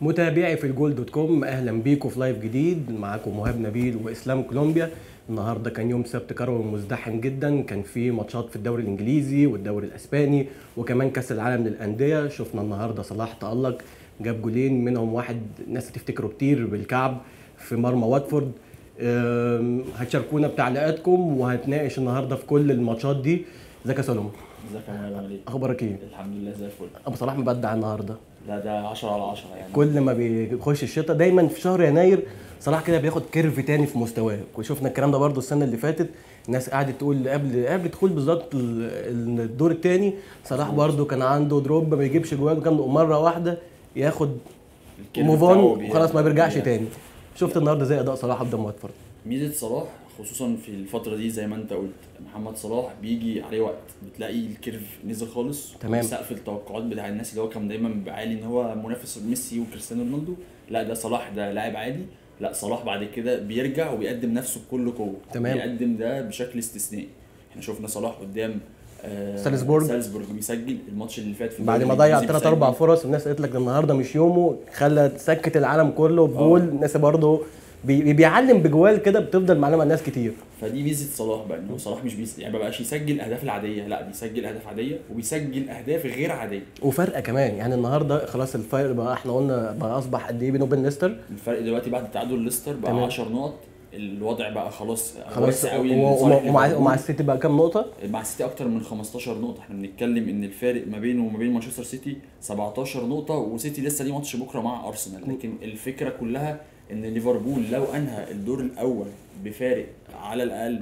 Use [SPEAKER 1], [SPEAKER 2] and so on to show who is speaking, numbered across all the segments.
[SPEAKER 1] متابعي في الجول دوت كوم اهلا بيكم في لايف جديد معاكم مهاب نبيل واسلام كولومبيا النهارده كان يوم سبت كروي مزدحم جدا كان في ماتشات في الدوري الانجليزي والدوري الاسباني وكمان كاس العالم للانديه شفنا النهارده صلاح تالق جاب جولين منهم واحد ناس تفتكره كتير بالكعب في مرمى واتفورد أم، هتشاركونا بتعليقاتكم وهتناقش النهارده في كل الماتشات دي ازيك يا سلمى
[SPEAKER 2] ازيك يا مهاب عامل ايه؟
[SPEAKER 1] اخبارك ايه
[SPEAKER 2] الحمد لله زي الفل
[SPEAKER 1] ابو صلاح مبدع النهارده
[SPEAKER 2] لا ده 10 على 10 يعني
[SPEAKER 1] كل ما بيخش الشتاء دايما في شهر يناير صلاح كده بياخد كيرف تاني في مستواه وشفنا الكلام ده برضو السنه اللي فاتت الناس قعدت تقول قبل قبل دخول بالظبط ال- الدور الثاني صلاح برضو كان عنده دروب ما بيجيبش جوان كان مره واحده ياخد
[SPEAKER 2] الكيرف
[SPEAKER 1] موف اون
[SPEAKER 2] بتاعه بي-
[SPEAKER 1] وخلاص ما بيرجعش
[SPEAKER 2] بي-
[SPEAKER 1] تاني شفت النهارده زي اداء صلاح قدام واتفورد
[SPEAKER 2] ميزه صلاح خصوصا في الفتره دي زي ما انت قلت محمد صلاح بيجي عليه وقت بتلاقي الكيرف نزل خالص
[SPEAKER 1] تمام.
[SPEAKER 2] سقف التوقعات بتاع الناس اللي هو كان دايما بيبقى عالي ان هو منافس ميسي وكريستيانو رونالدو لا ده صلاح ده لاعب عادي لا صلاح بعد كده بيرجع وبيقدم نفسه بكل قوه
[SPEAKER 1] تمام.
[SPEAKER 2] بيقدم ده بشكل استثنائي احنا شفنا صلاح قدام آه،
[SPEAKER 1] سالزبورج.
[SPEAKER 2] سالزبورج بيسجل الماتش اللي فات في
[SPEAKER 1] بعد
[SPEAKER 2] الدوري
[SPEAKER 1] ما ضيع
[SPEAKER 2] الإنجليزي
[SPEAKER 1] ثلاث اربع
[SPEAKER 2] بيسجل.
[SPEAKER 1] فرص والناس قالت لك ده النهارده مش يومه خلى سكت العالم كله بجول
[SPEAKER 2] آه.
[SPEAKER 1] الناس برضه بي بيعلم بجوال كده بتفضل معلمه الناس كتير
[SPEAKER 2] فدي ميزه صلاح بقى ان هو صلاح مش بيس... يعني ما بقاش يسجل الاهداف العاديه لا بيسجل اهداف عاديه وبيسجل اهداف غير عاديه
[SPEAKER 1] وفرقه كمان يعني النهارده خلاص الفرق بقى احنا قلنا بقى اصبح قد ايه بينه وبين ليستر
[SPEAKER 2] الفرق دلوقتي بعد تعادل ليستر بقى
[SPEAKER 1] تمام.
[SPEAKER 2] 10 نقط الوضع بقى خلاص
[SPEAKER 1] خلاص
[SPEAKER 2] واسع قوي
[SPEAKER 1] و-
[SPEAKER 2] لصالح
[SPEAKER 1] ومع, ومع,
[SPEAKER 2] ليفربول.
[SPEAKER 1] ومع السيتي بقى كام نقطه
[SPEAKER 2] مع السيتي اكتر من 15 نقطه احنا بنتكلم ان الفارق ما بينه وما بين مانشستر سيتي 17 نقطه وسيتي لسه ليه ماتش بكره مع ارسنال لكن الفكره كلها ان ليفربول لو انهى الدور الاول بفارق على الاقل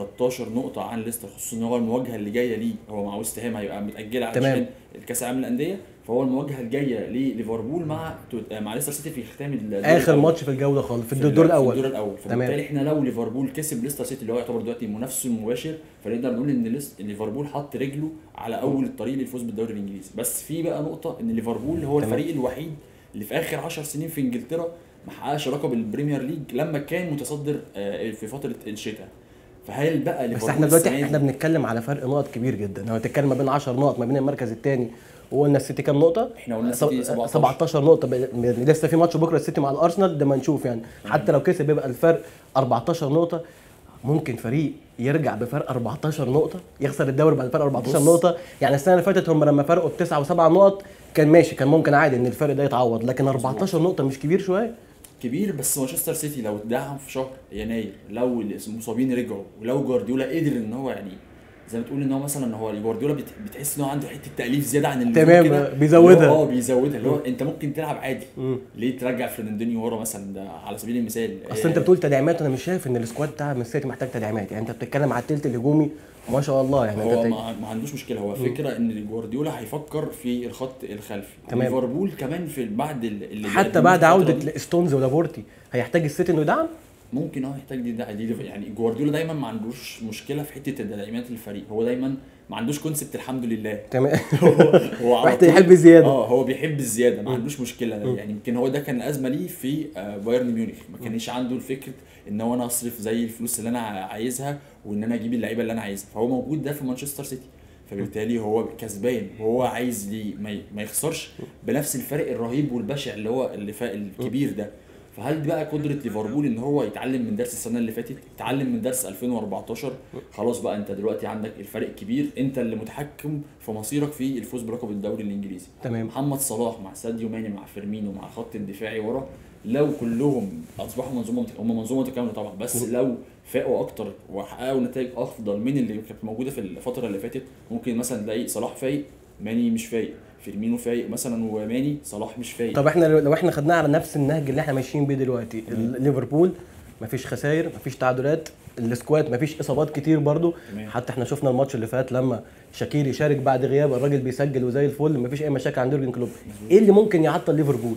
[SPEAKER 2] 13 نقطة عن ليستر خصوصا ان هو المواجهة اللي جاية ليه هو مع ويست هام هيبقى متأجلة
[SPEAKER 1] تمام.
[SPEAKER 2] علشان الكأس العالم للأندية فهو المواجهة الجاية لليفربول مع توت- مع ليستر سيتي في ختام الدور
[SPEAKER 1] اخر
[SPEAKER 2] الأول.
[SPEAKER 1] ماتش في الجوله خالص في
[SPEAKER 2] في
[SPEAKER 1] الدور
[SPEAKER 2] في
[SPEAKER 1] الاول
[SPEAKER 2] الدور الاول
[SPEAKER 1] تمام.
[SPEAKER 2] فبالتالي احنا لو ليفربول كسب ليستر سيتي اللي هو يعتبر دلوقتي منافسه المباشر فنقدر نقول ان ليست- ليفربول حط رجله على اول الطريق للفوز بالدوري الانجليزي بس في بقى نقطه ان ليفربول هو
[SPEAKER 1] تمام.
[SPEAKER 2] الفريق الوحيد اللي في اخر 10 سنين في انجلترا ما حققش لقب البريمير ليج لما كان متصدر آه، في فتره الشتاء فهل بقى
[SPEAKER 1] بس
[SPEAKER 2] ليفربول
[SPEAKER 1] احنا دلوقتي
[SPEAKER 2] السنة دي-
[SPEAKER 1] احنا بنتكلم على فرق نقط كبير جدا لو هتتكلم ما بين 10 نقط ما بين المركز الثاني وقلنا السيتي كام نقطه
[SPEAKER 2] احنا قلنا السيتي 17.
[SPEAKER 1] 17 نقطه ب- لسه في ماتش بكره السيتي مع الارسنال ده ما نشوف يعني حتى لو كسب يبقى الفرق 14 نقطه ممكن فريق يرجع بفرق 14 نقطة يخسر الدوري بعد فرق 14
[SPEAKER 2] بص.
[SPEAKER 1] نقطة يعني السنة اللي فاتت هم لما فرقوا بتسعة وسبعة نقط كان ماشي كان ممكن عادي ان الفرق ده يتعوض لكن 14 نقطة مش كبير شوية
[SPEAKER 2] كبير بس مانشستر سيتي لو اتدعم في شهر يناير لو المصابين رجعوا ولو جوارديولا قدر ان هو يعني زي ما تقول ان هو مثلا هو جوارديولا بت- بتحس ان هو عنده حته تاليف زياده عن اللزوم
[SPEAKER 1] تمام،
[SPEAKER 2] كده.
[SPEAKER 1] بيزودها.
[SPEAKER 2] اللي هو اه بيزودها اللي هو انت ممكن تلعب عادي
[SPEAKER 1] مم.
[SPEAKER 2] ليه ترجع فرناندينيو ورا مثلا ده على سبيل المثال
[SPEAKER 1] اصل انت
[SPEAKER 2] آه،
[SPEAKER 1] بتقول تدعيمات انا مش شايف ان السكواد بتاع السيتي محتاج تدعيمات يعني انت بتتكلم على التلت الهجومي ما شاء الله يعني
[SPEAKER 2] هو
[SPEAKER 1] انت
[SPEAKER 2] ما, ما عندوش مشكله هو فكره ان جوارديولا هيفكر في الخط الخلفي
[SPEAKER 1] تمام.
[SPEAKER 2] ليفربول كمان في بعد ال- اللي
[SPEAKER 1] حتى
[SPEAKER 2] بيقدموه
[SPEAKER 1] بعد
[SPEAKER 2] في الفترة
[SPEAKER 1] عودة
[SPEAKER 2] دي،
[SPEAKER 1] ستونز ولابورتي هيحتاج السيتي انه يدعم
[SPEAKER 2] ممكن اه يحتاج دي, ده دي يعني جوارديولا دايما ما عندوش مشكله في حته تدعيمات الفريق هو دايما ما عندوش كونسبت الحمد لله
[SPEAKER 1] تمام
[SPEAKER 2] هو هو على
[SPEAKER 1] واحد
[SPEAKER 2] طول-
[SPEAKER 1] يحب الزيادة.
[SPEAKER 2] اه هو بيحب الزياده ما عندوش مشكله ده يعني يمكن هو ده كان ازمه ليه في آه، بايرن ميونخ ما كانش عنده الفكره ان هو انا اصرف زي الفلوس اللي انا عايزها وان انا اجيب اللعيبه اللي انا عايزها فهو موجود ده في مانشستر سيتي فبالتالي هو كسبان وهو عايز ليه ما ي- ما يخسرش بنفس الفرق الرهيب والبشع اللي هو اللي فا الكبير ده فهل دي بقى قدره ليفربول ان هو يتعلم من درس السنه اللي فاتت يتعلم من درس 2014 خلاص بقى انت دلوقتي عندك الفرق كبير انت اللي متحكم في مصيرك في الفوز بلقب الدوري الانجليزي
[SPEAKER 1] تمام
[SPEAKER 2] محمد صلاح مع ساديو ماني مع فيرمينو مع الخط الدفاعي ورا لو كلهم اصبحوا منظومه مت- هم منظومه متكامله طبعا بس لو فاقوا اكتر وحققوا نتائج افضل من اللي كانت موجوده في الفتره اللي فاتت ممكن مثلا تلاقي صلاح فايق ماني مش فايق فيرمينو فايق مثلا وماني صلاح مش فايق
[SPEAKER 1] طب احنا لو لو احنا خدناها على نفس النهج اللي احنا ماشيين بيه دلوقتي ال- ليفربول مفيش خسائر مفيش تعادلات السكواد مفيش اصابات كتير برضو
[SPEAKER 2] تمام.
[SPEAKER 1] حتى احنا شفنا الماتش اللي فات لما شاكيري شارك بعد غياب الراجل بيسجل وزي الفل مفيش اي مشاكل عند يورجن كلوب ايه اللي ممكن يعطل ليفربول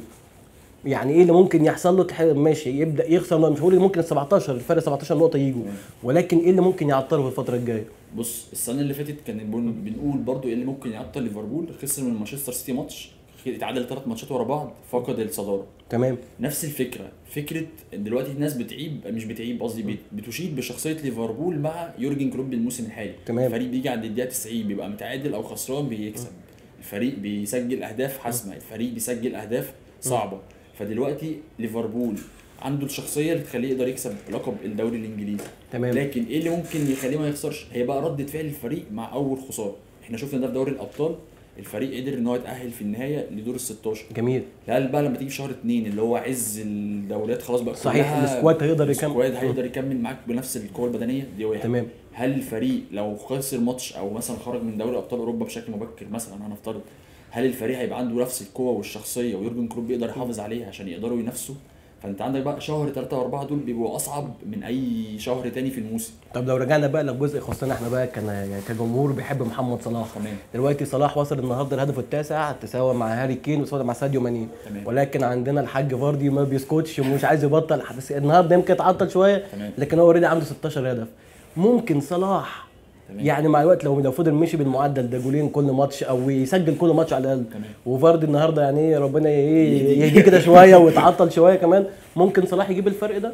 [SPEAKER 1] يعني ايه اللي ممكن يحصل له تح- ماشي يبدا يخسر مش هقول ممكن ال 17 الفرق 17 نقطه يجوا ولكن ايه اللي ممكن يعطله في الفتره الجايه
[SPEAKER 2] بص السنه اللي فاتت كان بن- بنقول برضو ايه اللي ممكن يعطل ليفربول خسر من مانشستر سيتي ماتش اتعادل ثلاث ماتشات ورا بعض فقد الصداره
[SPEAKER 1] تمام
[SPEAKER 2] نفس الفكره فكره دلوقتي الناس بتعيب مش بتعيب قصدي بت- بتشيد بشخصيه ليفربول مع يورجن كلوب الموسم الحالي
[SPEAKER 1] تمام.
[SPEAKER 2] الفريق بيجي عند الدقيقه 90 بيبقى متعادل او خسران بيكسب الفريق بيسجل اهداف حاسمه الفريق بيسجل اهداف صعبه فدلوقتي ليفربول عنده الشخصيه اللي تخليه يقدر يكسب لقب الدوري الانجليزي
[SPEAKER 1] تمام
[SPEAKER 2] لكن ايه اللي ممكن يخليه ما يخسرش هي بقى ردة فعل الفريق مع اول خساره احنا شفنا ده في دوري الابطال الفريق قدر ان هو يتاهل في النهايه لدور ال 16
[SPEAKER 1] جميل
[SPEAKER 2] هل بقى لما تيجي في شهر اتنين اللي هو عز الدوريات خلاص بقى
[SPEAKER 1] صحيح
[SPEAKER 2] كلها
[SPEAKER 1] السكواد هيقدر يكمل
[SPEAKER 2] السكواد هيقدر يكمل معاك بنفس القوه البدنيه دي واحد
[SPEAKER 1] تمام
[SPEAKER 2] هل الفريق لو خسر ماتش او مثلا خرج من دوري ابطال اوروبا بشكل مبكر مثلا هنفترض هل الفريق هيبقى عنده نفس القوه والشخصيه ويورجن كلوب يقدر يحافظ عليها عشان يقدروا ينافسوا فانت عندك بقى شهر 3 و4 دول بيبقوا اصعب من اي شهر تاني في الموسم
[SPEAKER 1] طب لو رجعنا بقى للجزء يخصنا احنا بقى كان يعني كجمهور بيحب محمد صلاح
[SPEAKER 2] تمام
[SPEAKER 1] دلوقتي صلاح وصل النهارده الهدف التاسع تساوى مع هاري كين وتساوى مع ساديو ماني
[SPEAKER 2] تمام
[SPEAKER 1] ولكن عندنا الحاج فاردي ما بيسكتش ومش عايز يبطل بس النهارده يمكن اتعطل شويه
[SPEAKER 2] تمام
[SPEAKER 1] لكن هو اوريدي عنده 16 هدف ممكن صلاح
[SPEAKER 2] تمام
[SPEAKER 1] يعني مع الوقت لو لو فضل مشي بالمعدل ده جولين كل ماتش او يسجل كل ماتش على الاقل
[SPEAKER 2] تمام
[SPEAKER 1] وفاردي النهارده يعني ايه ربنا ايه
[SPEAKER 2] يهديه.
[SPEAKER 1] يهديه كده شويه ويتعطل شويه كمان ممكن صلاح يجيب الفرق ده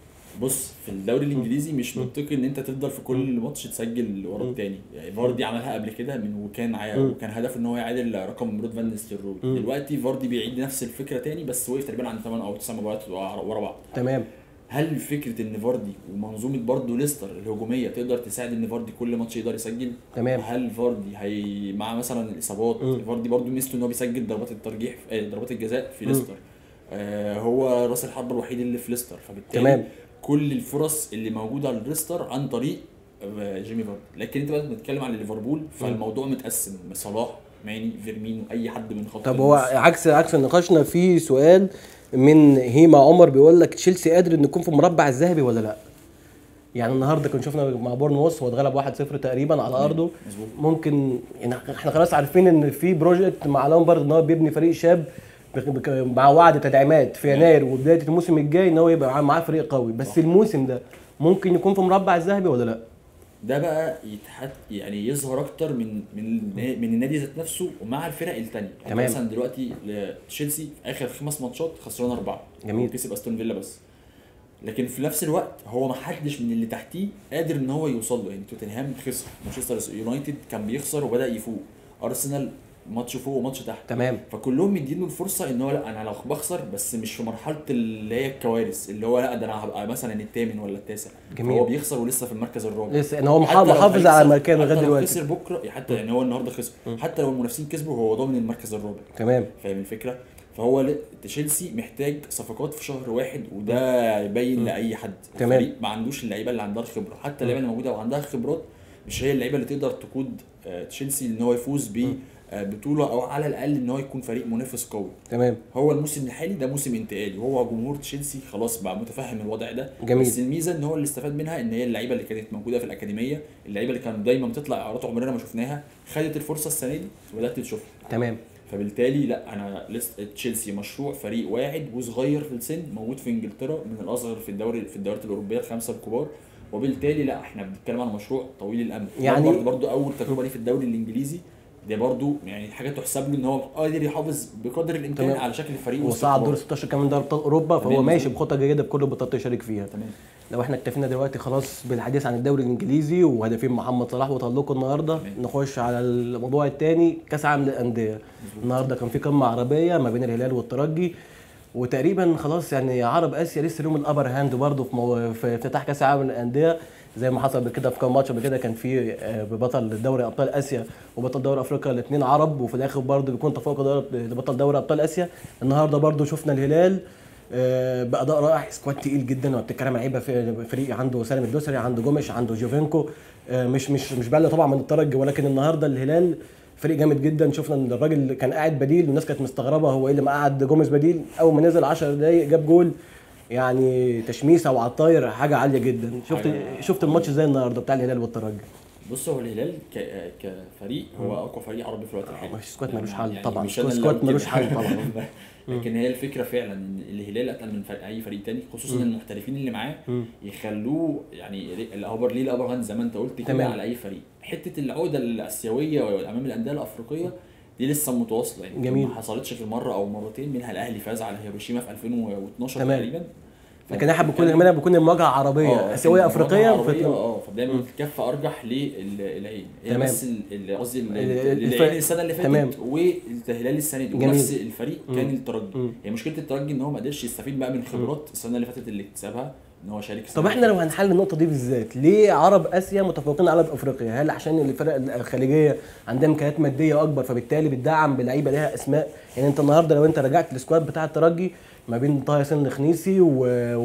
[SPEAKER 2] بص في الدوري الانجليزي مش منطقي ان انت تفضل في كل ماتش تسجل ورا
[SPEAKER 1] مم.
[SPEAKER 2] التاني يعني فاردي عملها قبل كده من وكان عا...
[SPEAKER 1] مم.
[SPEAKER 2] وكان هدفه ان هو يعادل رقم برود فان نيستلروي
[SPEAKER 1] مم.
[SPEAKER 2] دلوقتي فاردي بيعيد نفس الفكره تاني بس وقف تقريبا عند 8 او 9 مباريات ورا بعض
[SPEAKER 1] تمام
[SPEAKER 2] هل فكره ان فاردي ومنظومه برضه ليستر الهجوميه تقدر تساعد ان فاردي كل ماتش يقدر يسجل
[SPEAKER 1] تمام
[SPEAKER 2] هل فاردي هي مع مثلا الاصابات
[SPEAKER 1] مم.
[SPEAKER 2] فاردي برضه ميزته ان هو بيسجل ضربات الترجيح آه، ضربات الجزاء في
[SPEAKER 1] مم.
[SPEAKER 2] ليستر آه هو راس الحربه الوحيد اللي في ليستر فبالتالي
[SPEAKER 1] تمام
[SPEAKER 2] كل الفرص اللي موجوده على ليستر عن طريق آه، جيمي فاردي لكن انت بقى بتتكلم على ليفربول فالموضوع متقسم صلاح ماني فيرمينو اي حد من خط
[SPEAKER 1] طب هو
[SPEAKER 2] النص.
[SPEAKER 1] عكس عكس نقاشنا في سؤال من هيما عمر بيقول لك تشيلسي قادر انه يكون في المربع الذهبي ولا لا؟ يعني النهارده كنا شفنا مع بورنموث هو اتغلب 1-0 تقريبا على ارضه
[SPEAKER 2] مظبوط
[SPEAKER 1] ممكن يعني احنا خلاص عارفين ان في بروجكت مع لامبرد ان هو بيبني فريق شاب بك- بك- مع وعد تدعيمات في يناير وبدايه الموسم الجاي ان هو يبقى معاه- معاه فريق قوي بس
[SPEAKER 2] صح.
[SPEAKER 1] الموسم ده ممكن يكون في مربع الذهبي ولا لا؟
[SPEAKER 2] ده بقى يتحت يعني يظهر اكتر من من من النادي ذات نفسه ومع الفرق الثانيه يعني
[SPEAKER 1] تمام.
[SPEAKER 2] مثلا دلوقتي تشيلسي في اخر خمس ماتشات خسران اربعه
[SPEAKER 1] جميل.
[SPEAKER 2] هو كسب استون فيلا بس لكن في نفس الوقت هو ما حدش من اللي تحتيه قادر ان هو يوصل له يعني توتنهام خسر مانشستر يونايتد كان بيخسر وبدا يفوق ارسنال ماتش فوق وماتش تحت
[SPEAKER 1] تمام
[SPEAKER 2] فكلهم مدينه الفرصه ان هو لا انا لو بخسر بس مش في مرحله اللي هي الكوارث اللي هو لا ده انا هبقى مثلا الثامن ولا التاسع
[SPEAKER 1] جميل.
[SPEAKER 2] هو بيخسر ولسه في المركز الرابع
[SPEAKER 1] لسه ان هو
[SPEAKER 2] حتى لو
[SPEAKER 1] محافظ على
[SPEAKER 2] هيكسب-
[SPEAKER 1] مكانه لغايه
[SPEAKER 2] حتى لو
[SPEAKER 1] دلوقتي
[SPEAKER 2] خسر بكره حتى يعني هو النهارده خسر
[SPEAKER 1] م.
[SPEAKER 2] حتى لو المنافسين كسبوا هو ضامن المركز الرابع
[SPEAKER 1] تمام
[SPEAKER 2] فاهم الفكره فهو ل- تشيلسي محتاج صفقات في شهر واحد وده يبين
[SPEAKER 1] م.
[SPEAKER 2] لاي حد
[SPEAKER 1] تمام.
[SPEAKER 2] الفريق ما عندوش اللعيبه اللي عندها الخبره حتى اللعيبه اللي موجوده وعندها خبرات مش هي اللعيبه اللي تقدر تقود آه، تشيلسي ان هو يفوز
[SPEAKER 1] م.
[SPEAKER 2] ببطوله او على الاقل ان هو يكون فريق منافس قوي
[SPEAKER 1] تمام
[SPEAKER 2] هو الموسم الحالي ده موسم انتقالي وهو جمهور تشيلسي خلاص بقى متفهم الوضع ده
[SPEAKER 1] جميل.
[SPEAKER 2] بس الميزه ان هو اللي استفاد منها ان هي اللعيبه اللي كانت موجوده في الاكاديميه اللعيبه اللي كانوا دايما بتطلع اعارات عمرنا ما شفناها خدت الفرصه السنه دي وبدات تشوفها
[SPEAKER 1] تمام
[SPEAKER 2] فبالتالي لا انا لست تشيلسي مشروع فريق واعد وصغير في السن موجود في انجلترا من الاصغر في الدوري في الدوريات الاوروبيه الخمسه الكبار وبالتالي لا احنا بنتكلم عن مشروع طويل الامد
[SPEAKER 1] يعني-
[SPEAKER 2] برضه برضه اول تجربه ليه في الدوري الانجليزي ده برضه يعني حاجه تحسب له ان هو قادر يحافظ بقدر الامكان
[SPEAKER 1] تمام.
[SPEAKER 2] على شكل الفريق
[SPEAKER 1] وصعد
[SPEAKER 2] واستقرار.
[SPEAKER 1] دور 16 كمان دوري ابطال اوروبا فهو
[SPEAKER 2] تمام،
[SPEAKER 1] ماشي
[SPEAKER 2] مظبوط.
[SPEAKER 1] بخطه جيده بكل البطولات اللي يشارك فيها
[SPEAKER 2] تمام
[SPEAKER 1] لو احنا اكتفينا دلوقتي خلاص بالحديث عن الدوري الانجليزي وهدفين محمد صلاح وتألقه النهارده
[SPEAKER 2] تمام.
[SPEAKER 1] نخش على الموضوع الثاني كاس عالم للانديه النهارده كان في قمه عربيه ما بين الهلال والترجي وتقريبا خلاص يعني عرب اسيا لسه لهم الابر هاند برضه في, مو... في افتتاح كاس العالم للانديه زي ما حصل بكده في كام ماتش قبل كده كان في آه، ببطل دوري ابطال اسيا وبطل دوري افريقيا الاثنين عرب وفي الاخر برضه بيكون تفوق دوري- لبطل دوري ابطال اسيا النهارده برضه شفنا الهلال آه، باداء رائع سكواد تقيل جدا وبتتكلم عن لعيبه في فريق عنده سالم الدوسري عنده جومش عنده جوفينكو آه، مش مش مش بقى طبعا من الترجي ولكن النهارده الهلال فريق جامد جدا شفنا ان الراجل اللي كان قاعد بديل والناس كانت مستغربه هو ايه اللي مقعد جوميز بديل اول ما نزل 10 دقايق جاب جول يعني تشميسه وعلى الطاير حاجه عاليه جدا شفت
[SPEAKER 2] حاجة-
[SPEAKER 1] شفت الماتش ازاي النهارده بتاع الهلال والترجي
[SPEAKER 2] بص هو الهلال ك... كفريق هو اقوى فريق عربي في الوقت الحالي
[SPEAKER 1] مش سكواد ملوش حل طبعا
[SPEAKER 2] مش أنا اللي
[SPEAKER 1] سكواد
[SPEAKER 2] قلت
[SPEAKER 1] ملوش
[SPEAKER 2] كده.
[SPEAKER 1] حل طبعا
[SPEAKER 2] لكن هي الفكره فعلا ان الهلال اتقل من فريق اي فريق تاني خصوصا المحترفين اللي معاه
[SPEAKER 1] مم.
[SPEAKER 2] يخلوه يعني الابر ليه الابر هاند زي ما انت قلت كده
[SPEAKER 1] تمام.
[SPEAKER 2] على اي فريق حته العقده الاسيويه امام الانديه الافريقيه دي لسه متواصله يعني
[SPEAKER 1] جميل.
[SPEAKER 2] ما حصلتش غير مره او مرتين منها الاهلي فاز على هيروشيما في 2012
[SPEAKER 1] تمام.
[SPEAKER 2] تقريبا
[SPEAKER 1] لكن احنا بنكون هنا بنكون المواجهه عربيه
[SPEAKER 2] آه،
[SPEAKER 1] اسيويه
[SPEAKER 2] كان
[SPEAKER 1] افريقيه
[SPEAKER 2] عربية،
[SPEAKER 1] فت-
[SPEAKER 2] اه فدايما الكفه ارجح للعين هي
[SPEAKER 1] تمام.
[SPEAKER 2] بس ال- ال- قصدي ال-
[SPEAKER 1] ال- الف-
[SPEAKER 2] العين السنه اللي
[SPEAKER 1] تمام.
[SPEAKER 2] فاتت والهلال السنه دي
[SPEAKER 1] جميل.
[SPEAKER 2] ونفس الفريق كان
[SPEAKER 1] مم.
[SPEAKER 2] الترجي
[SPEAKER 1] مم.
[SPEAKER 2] هي مشكله الترجي ان هو ما قدرش يستفيد بقى من خبرات السنه اللي فاتت اللي اكتسبها ان هو شارك السنة
[SPEAKER 1] طب احنا
[SPEAKER 2] اللي
[SPEAKER 1] لو هنحل النقطه دي بالذات ليه عرب اسيا متفوقين على افريقيا هل عشان الفرق الخليجيه عندها امكانيات ماديه اكبر فبالتالي بتدعم بلعيبه ليها اسماء يعني انت النهارده لو انت رجعت السكواد بتاع الترجي ما بين طه ياسين الخنيسي و...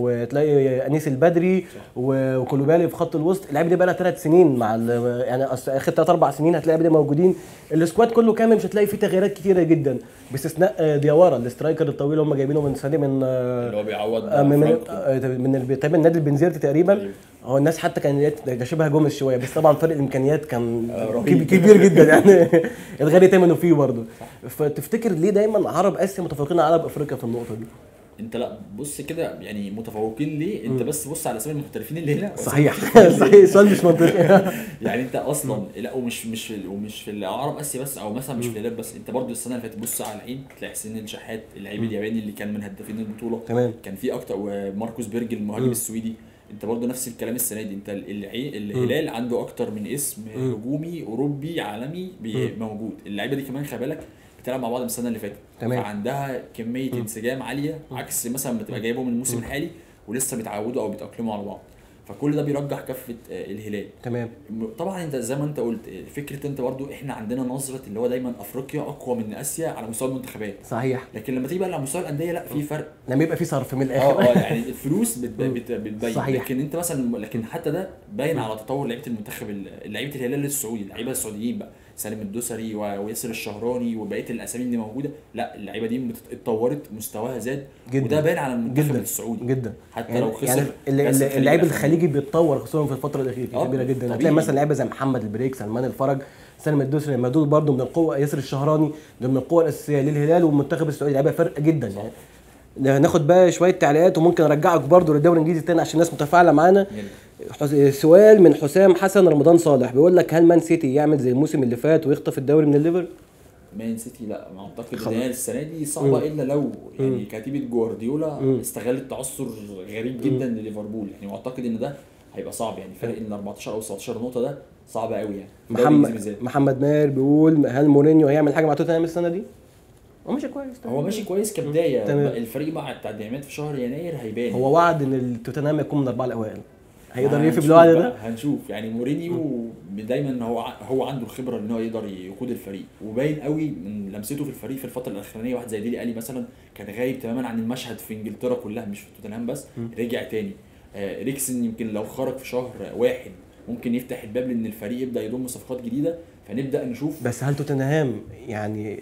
[SPEAKER 1] وتلاقي انيس البدري و... وكولوبالي في خط الوسط اللعيبه دي بقى لها ثلاث سنين مع ال... يعني أص- اخر ثلاث اربع سنين هتلاقي اللعيبه دي موجودين السكواد كله كامل مش هتلاقي فيه تغييرات كتيره جدا باستثناء آه، دياورا الاسترايكر الطويل هم جايبينه من سنه من آه،
[SPEAKER 2] اللي هو بيعوض
[SPEAKER 1] آه، من من
[SPEAKER 2] فرانكو.
[SPEAKER 1] آه، من ال- تقريبا النادي البنزيرتي تقريبا
[SPEAKER 2] أيوة.
[SPEAKER 1] هو الناس حتى كان ده شبه جوميز شويه بس طبعا فرق الامكانيات كان
[SPEAKER 2] آه،
[SPEAKER 1] كب-
[SPEAKER 2] رهيب.
[SPEAKER 1] كبير جدا يعني الغالي تمنه فيه برضه فتفتكر ليه دايما عرب اسيا متفوقين على عرب افريقيا في النقطه دي
[SPEAKER 2] انت لا بص كده يعني متفوقين ليه انت بس بص على اسامي المحترفين اللي هنا
[SPEAKER 1] صحيح صحيح سؤال مش منطقي
[SPEAKER 2] يعني انت اصلا لا ومش مش في ومش في العرب اسيا بس او مثلا مش في الهلال بس انت برضو السنه اللي فاتت بص على العين تلاقي حسين الشحات اللعيب الياباني اللي كان من هدافين البطوله
[SPEAKER 1] تمام
[SPEAKER 2] كان في اكتر وماركوس بيرج المهاجم
[SPEAKER 1] مم.
[SPEAKER 2] السويدي انت برضو نفس الكلام السنه دي انت العين الهلال عنده اكتر من اسم
[SPEAKER 1] مم.
[SPEAKER 2] هجومي اوروبي عالمي بي- موجود اللعيبه دي كمان خلي بالك بتلعب مع بعض من السنه اللي فاتت
[SPEAKER 1] تمام.
[SPEAKER 2] فعندها كميه انسجام عاليه عكس مثلا ما تبقى جايبهم من الموسم الحالي ولسه بيتعودوا او بيتاقلموا على بعض فكل ده بيرجح كفه آه، الهلال
[SPEAKER 1] تمام
[SPEAKER 2] طبعا انت زي ما انت قلت فكره انت برضو احنا عندنا نظره اللي هو دايما افريقيا اقوى من اسيا على مستوى المنتخبات
[SPEAKER 1] صحيح
[SPEAKER 2] لكن لما تيجي بقى على مستوى الانديه لا في فرق
[SPEAKER 1] لما يبقى في صرف من
[SPEAKER 2] اه
[SPEAKER 1] الاخر
[SPEAKER 2] اه يعني الفلوس بت- بت- بتبين
[SPEAKER 1] صحيح.
[SPEAKER 2] لكن انت مثلا لكن حتى ده باين على تطور لعيبه المنتخب ال- لعيبه الهلال السعودي اللعيبه السعوديين بقى سالم الدوسري و- وياسر الشهراني وبقيه الاسامي اللي موجوده لا اللعيبه دي مت- اتطورت مستواها زاد
[SPEAKER 1] جدا.
[SPEAKER 2] وده باين على المنتخب
[SPEAKER 1] جدا
[SPEAKER 2] السعودي
[SPEAKER 1] جدا
[SPEAKER 2] حتى
[SPEAKER 1] يعني
[SPEAKER 2] لو خسر
[SPEAKER 1] يعني ال-
[SPEAKER 2] كأس
[SPEAKER 1] ال-
[SPEAKER 2] الخليج
[SPEAKER 1] اللعيب
[SPEAKER 2] الأخراني.
[SPEAKER 1] الخليجي بيتطور خصوصا في الفتره الاخيره
[SPEAKER 2] آه،
[SPEAKER 1] كبيره جدا
[SPEAKER 2] طبيعي.
[SPEAKER 1] هتلاقي مثلا لعيبه زي محمد البريك سلمان الفرج سالم الدوسري لما دول برضه من القوه ياسر الشهراني ده من القوه الاساسيه للهلال والمنتخب السعودي لعيبه فرق جدا يعني ناخد بقى شويه تعليقات وممكن ارجعك برضه للدوري الانجليزي تاني عشان الناس متفاعله معانا
[SPEAKER 2] يعني
[SPEAKER 1] حس- سؤال من حسام حسن رمضان صالح بيقول لك هل مان سيتي يعمل زي الموسم اللي فات ويخطف الدوري من الليفر؟
[SPEAKER 2] مان سيتي لا ما اعتقد
[SPEAKER 1] خلاص.
[SPEAKER 2] ان هي السنه دي صعبه الا لو يعني كتيبه جوارديولا
[SPEAKER 1] مم.
[SPEAKER 2] استغلت تعثر غريب جدا لليفربول يعني واعتقد ان ده هيبقى صعب يعني فرق ال 14 او 19 نقطه ده صعب قوي يعني في الدوري الإنجليزي
[SPEAKER 1] محمد
[SPEAKER 2] بالذات.
[SPEAKER 1] محمد ماهر بيقول هل مورينيو هيعمل حاجه مع توتنهام السنه دي؟ هو ماشي كويس
[SPEAKER 2] هو ماشي كويس كبدايه
[SPEAKER 1] تمام.
[SPEAKER 2] بقى الفريق مع التدعيمات في شهر يناير هيبان
[SPEAKER 1] هو وعد ان التوتنهام يكون من الاربعه الاوائل هيقدر
[SPEAKER 2] هنشوف
[SPEAKER 1] يفي بالوعد
[SPEAKER 2] بقى،
[SPEAKER 1] ده؟
[SPEAKER 2] هنشوف يعني مورينيو دايما هو ع- هو عنده الخبره ان هو يقدر يقود الفريق وباين قوي من لمسته في الفريق في الفتره الاخرانيه واحد زي ديلي الي مثلا كان غايب تماما عن المشهد في انجلترا كلها مش في توتنهام بس رجع تاني آه، ريكسن يمكن لو خرج في شهر واحد ممكن يفتح الباب لان الفريق يبدا يضم صفقات جديده فنبدا نشوف
[SPEAKER 1] بس هل توتنهام يعني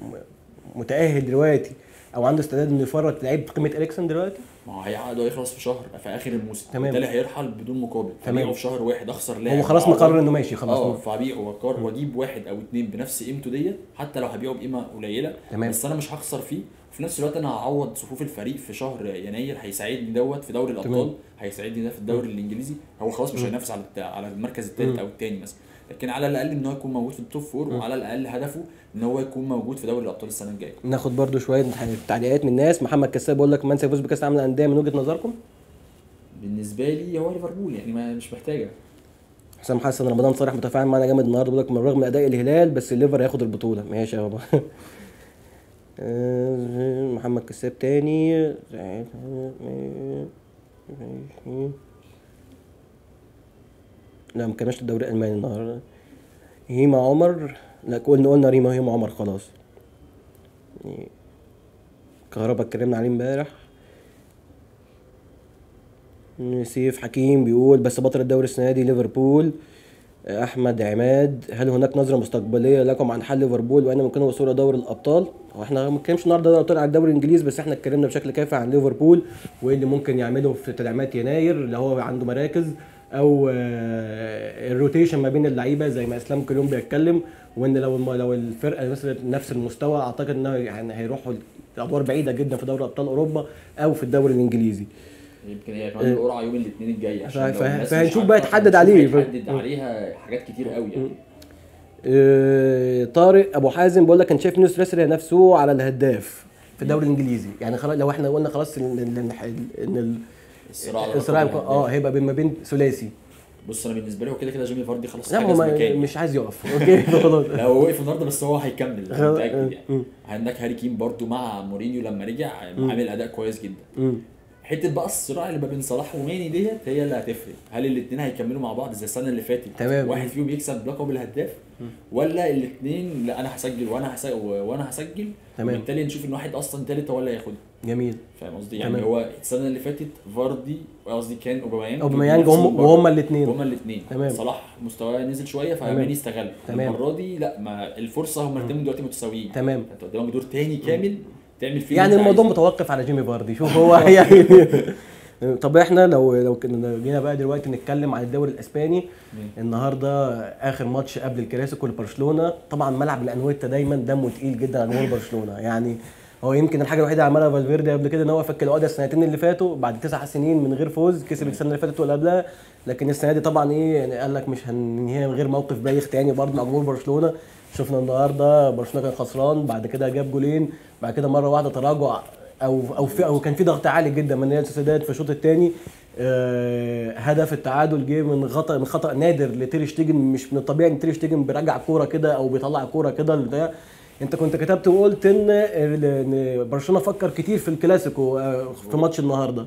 [SPEAKER 1] م- متاهل دلوقتي او عنده استعداد انه يفرط لعيب قيمه اريكسون دلوقتي؟
[SPEAKER 2] ما هو هيعقده هيخلص في شهر في اخر الموسم
[SPEAKER 1] تمام.
[SPEAKER 2] بالتالي هيرحل بدون مقابل
[SPEAKER 1] تمام.
[SPEAKER 2] فبيعه في شهر واحد اخسر لاعب
[SPEAKER 1] هو خلاص
[SPEAKER 2] وأعوض.
[SPEAKER 1] مقرر انه ماشي
[SPEAKER 2] اه
[SPEAKER 1] خلاص
[SPEAKER 2] فابيعه وقار واجيب واحد او اتنين بنفس قيمته ديت حتى لو هبيعه بقيمه قليله
[SPEAKER 1] تمام.
[SPEAKER 2] بس انا مش هخسر فيه وفي نفس الوقت انا هعوض صفوف الفريق في شهر يناير هيساعدني دوت في دوري الابطال
[SPEAKER 1] تمام.
[SPEAKER 2] هيساعدني ده في الدوري الانجليزي هو خلاص مش هينافس على الت- على المركز
[SPEAKER 1] مم.
[SPEAKER 2] الثالث او الثاني مثلا لكن على الاقل ان هو يكون موجود في التوب فور وعلى الاقل هدفه ان هو يكون موجود في دوري الابطال السنه الجايه
[SPEAKER 1] ناخد برضو شويه تعليقات من الناس محمد كساب بيقول لك من سيفوز بكاس العالم للانديه من وجهه نظركم؟
[SPEAKER 2] بالنسبه لي هو ليفربول يعني ما مش محتاجه
[SPEAKER 1] حسام حسن رمضان صالح متفاعل معانا جامد النهارده بيقول لك من رغم اداء الهلال بس الليفر هياخد البطوله ماشي يا بابا آه، محمد كساب تاني لا ما كناش الدوري الالماني النهارده هيما عمر لا قلنا قلنا ريما هيما عمر خلاص كهربا اتكلمنا عليه امبارح سيف حكيم بيقول بس بطل الدوري السنه دي ليفربول احمد عماد هل هناك نظره مستقبليه لكم عن حل ليفربول وان ممكن الوصول دوري الابطال هو احنا ما بنتكلمش النهارده دوري الابطال على الدوري الانجليزي بس احنا اتكلمنا بشكل كافي عن ليفربول وايه اللي ممكن يعمله في تدعيمات يناير اللي هو عنده مراكز او آه، الروتيشن ما بين اللعيبه زي ما اسلام كلهم بيتكلم وان لو لو الفرقه مثلا نفس المستوى اعتقد انه يعني هيروحوا لادوار بعيده جدا في دوري ابطال اوروبا او في الدوري الانجليزي
[SPEAKER 2] يمكن هي كمان القرعه يوم الاثنين الجاي عشان
[SPEAKER 1] فه-
[SPEAKER 2] لو الناس مش
[SPEAKER 1] فهنشوف
[SPEAKER 2] عارفة،
[SPEAKER 1] بقى يتحدد
[SPEAKER 2] هنشوف
[SPEAKER 1] عليه.
[SPEAKER 2] هيتحدد عليها حاجات كتير قوي يعني
[SPEAKER 1] آه، طارق ابو حازم بيقول لك انا شايف نيوس راسل نفسه على الهداف في الدوري الانجليزي يعني خلاص لو احنا قلنا خلاص ان ان ان, إن ال-
[SPEAKER 2] الصراع على
[SPEAKER 1] الصراع
[SPEAKER 2] لقب
[SPEAKER 1] يكون- اه
[SPEAKER 2] الهداف.
[SPEAKER 1] هيبقى بين ما بين ثلاثي
[SPEAKER 2] بص انا بالنسبه لي هو كده كده جيمي فاردي خلاص
[SPEAKER 1] لا
[SPEAKER 2] حجز
[SPEAKER 1] هو ما-
[SPEAKER 2] مكانه
[SPEAKER 1] مش عايز يقف اوكي خلاص
[SPEAKER 2] لا هو وقف النهارده بس هو هيكمل أنا
[SPEAKER 1] خلاص.
[SPEAKER 2] متاكد يعني
[SPEAKER 1] مم.
[SPEAKER 2] عندك هاري كين برضو مع مورينيو لما رجع عامل اداء كويس جدا
[SPEAKER 1] مم.
[SPEAKER 2] حته بقى الصراع اللي ما بين صلاح وماني ديت هي اللي هتفرق هل الاثنين هيكملوا مع بعض زي السنه اللي فاتت
[SPEAKER 1] تمام.
[SPEAKER 2] واحد فيهم يكسب لقب الهداف ولا الاثنين لا انا هسجل وانا هسجل وانا هسجل
[SPEAKER 1] تمام.
[SPEAKER 2] وبالتالي نشوف ان واحد اصلا ثالث هو اللي هياخدها
[SPEAKER 1] جميل
[SPEAKER 2] فاهم قصدي يعني
[SPEAKER 1] تمام.
[SPEAKER 2] هو السنه اللي فاتت فاردي قصدي كان اوباميانج
[SPEAKER 1] اوباميانج
[SPEAKER 2] بنفس
[SPEAKER 1] هم
[SPEAKER 2] المباراة.
[SPEAKER 1] وهم الاثنين
[SPEAKER 2] هما الاثنين
[SPEAKER 1] تمام.
[SPEAKER 2] صلاح مستواه نزل شويه
[SPEAKER 1] تمام.
[SPEAKER 2] فماني استغل
[SPEAKER 1] تمام.
[SPEAKER 2] المره دي لا ما الفرصه هما الاثنين دلوقتي متساويين
[SPEAKER 1] تمام
[SPEAKER 2] انت قدامك دور تاني كامل تعمل فيه
[SPEAKER 1] يعني
[SPEAKER 2] اللي انت
[SPEAKER 1] الموضوع
[SPEAKER 2] عايزه.
[SPEAKER 1] متوقف على جيمي فاردي شوف هو يعني طب احنا لو لو كنا جينا بقى دلوقتي نتكلم عن الدوري الاسباني النهارده اخر ماتش قبل الكلاسيكو لبرشلونه طبعا ملعب الانويتا دايما دمه تقيل جدا على جمهور برشلونه يعني هو يمكن الحاجه الوحيده اللي عملها فالفيردي قبل كده ان هو فك العقده السنتين اللي فاتوا بعد تسع سنين من غير فوز كسب السنه اللي فاتت واللي قبلها لكن السنه دي طبعا ايه يعني قال لك مش هننهيها من غير موقف بايخ تاني برضه مع جمهور برشلونه شفنا النهارده برشلونه كان خسران بعد كده جاب جولين بعد كده مره واحده تراجع او او في او كان في ضغط عالي جدا من ريال سوسيداد في الشوط الثاني هدف التعادل جه من خطا من خطا نادر لتير شتيجن مش من الطبيعي ان تير شتيجن بيرجع كوره كده او بيطلع كوره كده لبتاع. انت كنت كتبت وقلت ان ان برشلونه فكر كتير في الكلاسيكو آه، في ماتش النهارده